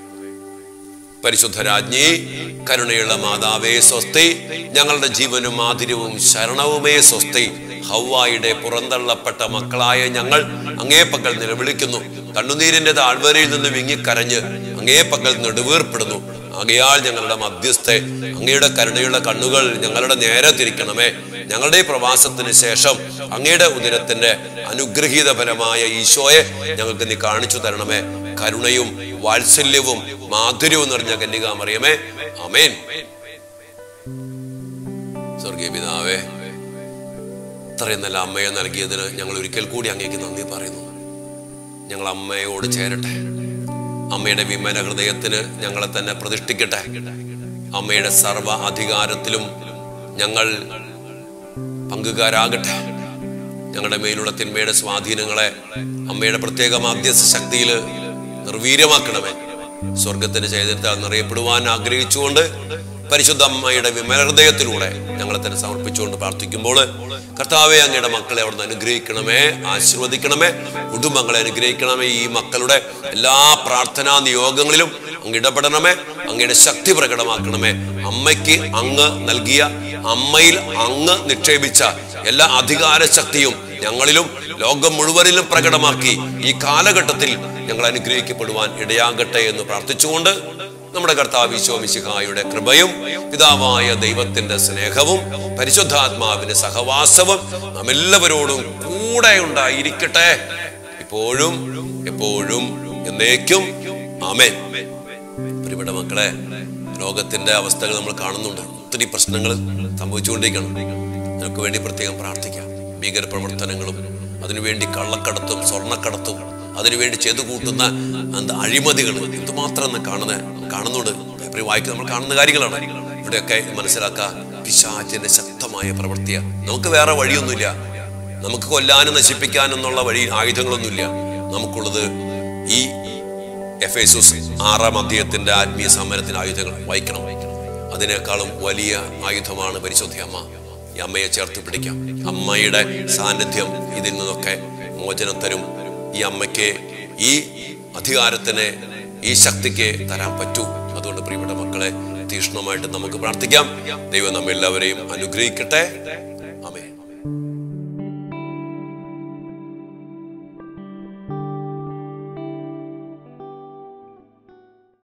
പരിശുദ്ധ രാജ്ഞി കരുണയുള്ള മാതാവേ സ്വസ്തി ഞങ്ങളുടെ ജീവനും മാധുര്യവും ശരണവുമേ സ്വസ്തി ഹൗവായുടെ പുറന്തള്ളപ്പെട്ട മക്കളായ ഞങ്ങൾ അങ്ങേ പക്കൽ നിലവിളിക്കുന്നു കണ്ണുനീരിന്റെ താഴ്വരയിൽ നിന്ന് വിങ്ങിക്കരഞ്ഞ് അങ്ങേ പക്കൽ നെടുവീർപ്പെടുന്നു ആകയാൽ ഞങ്ങളുടെ മധ്യസ്ഥെ അങ്ങയുടെ കരുണയുള്ള കണ്ണുകൾ ഞങ്ങളുടെ നേരെ തിരിക്കണമേ ഞങ്ങളുടെ ഈ പ്രവാസത്തിന് ശേഷം അങ്ങയുടെ ഉദരത്തിന്റെ അനുഗ്രഹീത ഫലമായ ഈശോയെ ഞങ്ങൾക്ക് നീ കാണിച്ചു തരണമേ കരുണയും വാത്സല്യവും മാധുര്യവും നിറഞ്ഞ കന്യകാമറിയമേ അമേൻ സ്വർഗീയ പിതാവേ ഇത്രയും നല്ല അമ്മയെ നൽകിയതിന് ഞങ്ങൾ ഒരിക്കൽ കൂടി അങ്ങേക്ക് നന്ദി പറയുന്നു ഞങ്ങൾ അമ്മയോട് ചേരട്ടെ അമ്മയുടെ വിമല ഹൃദയത്തിന് ഞങ്ങളെ തന്നെ പ്രതിഷ്ഠിക്കട്ടെ അമ്മയുടെ സർവ അധികാരത്തിലും ഞങ്ങൾ പങ്കുകാരാകട്ടെ ഞങ്ങളുടെ മേലുള്ള തിന്മയുടെ സ്വാധീനങ്ങളെ അമ്മയുടെ പ്രത്യേക മാധ്യസ്ഥ ശക്തിയിൽ നിർവീര്യമാക്കണമേ സ്വർഗത്തിന്റെ ചൈതന്യത്താൽ നിറയപ്പെടുവാൻ ആഗ്രഹിച്ചുകൊണ്ട് പരിശുദ്ധ അമ്മയുടെ വിമല ഹൃദയത്തിലൂടെ ഞങ്ങളെ തന്നെ സമർപ്പിച്ചുകൊണ്ട് പ്രാർത്ഥിക്കുമ്പോൾ കർത്താവെ അങ്ങയുടെ മക്കളെ അവിടുന്ന് അനുഗ്രഹിക്കണമേ ആശീർവദിക്കണമേ കുടുംബങ്ങളെ അനുഗ്രഹിക്കണമേ ഈ മക്കളുടെ എല്ലാ പ്രാർത്ഥനാ നിയോഗങ്ങളിലും അങ്ങ് ഇടപെടണമേ അങ്ങയുടെ ശക്തി പ്രകടമാക്കണമേ അമ്മയ്ക്ക് അങ്ങ് നൽകിയ അമ്മയിൽ അങ്ങ് നിക്ഷേപിച്ച എല്ലാ അധികാര ശക്തിയും ഞങ്ങളിലും ലോകം മുഴുവനിലും പ്രകടമാക്കി ഈ കാലഘട്ടത്തിൽ ഞങ്ങൾ അനുഗ്രഹിക്കപ്പെടുവാൻ ഇടയാകട്ടെ എന്ന് പ്രാർത്ഥിച്ചുകൊണ്ട് നമ്മുടെ കർത്താവ് ഈശോമിശിഹായുടെ കൃപയും പിതാവായ ദൈവത്തിന്റെ സ്നേഹവും പരിശുദ്ധാത്മാവിന്റെ സഹവാസവും നാം എല്ലാവരോടും കൂടെ ഉണ്ടായിരിക്കട്ടെ ഇപ്പോഴും എപ്പോഴും എന്നേക്കും ആമേൻ പ്രിയപ്പെട്ട മക്കളെ ലോകത്തിന്റെ അവസ്ഥകൾ നമ്മൾ കാണുന്നുണ്ട് ഒത്തിരി പ്രശ്നങ്ങൾ സംഭവിച്ചുകൊണ്ടിരിക്കണം നിനക്ക് വേണ്ടി പ്രത്യേകം പ്രാർത്ഥിക്കാം ഭീകരപ്രവർത്തനങ്ങളും അതിനുവേണ്ടി കള്ളക്കടത്തും സ്വർണ്ണക്കടത്തും അതിനുവേണ്ടി ചെയ്തു കൂട്ടുന്ന എന്താ അഴിമതികൾ എന്തുമാത്രം എന്ന് കാണുന്ന കാണുന്നുണ്ട് പേപ്പറിൽ വായിക്കുന്ന നമ്മൾ കാണുന്ന കാര്യങ്ങളാണ് ഇവിടെയൊക്കെ മനസ്സിലാക്കുക പിശാചിന്റെ ശക്തമായ പ്രവൃത്തിയാണ് നമുക്ക് വേറെ വഴിയൊന്നുമില്ല നമുക്ക് കൊല്ലാനും നശിപ്പിക്കാനും എന്നുള്ള വഴി ആയുധങ്ങളൊന്നുമില്ല നമുക്കുള്ളത് ഈ എഫ് എസൂസ് ആറാം അധ്യായത്തിന്റെ ആത്മീയ സമരത്തിന് ആയുധങ്ങൾ വായിക്കണം അതിനേക്കാളും വലിയ ആയുധമാണ് പരിശുദ്ധി അമ്മ ഈ അമ്മയെ ചേർത്ത് പിടിക്കാം അമ്മയുടെ സാന്നിധ്യം ഇതിൽ നിന്നൊക്കെ മോചനം തരും ഈ അമ്മയ്ക്ക് ഈ അധികാരത്തിന് ഈ ശക്തിക്ക് തരാൻ പറ്റൂ അതുകൊണ്ട് പ്രിയപ്പെട്ട മക്കളെ തീക്ഷ്ണമായിട്ട് നമുക്ക് പ്രാർത്ഥിക്കാം ദൈവം നമ്മെല്ലാവരെയും അനുഗ്രഹിക്കട്ടെ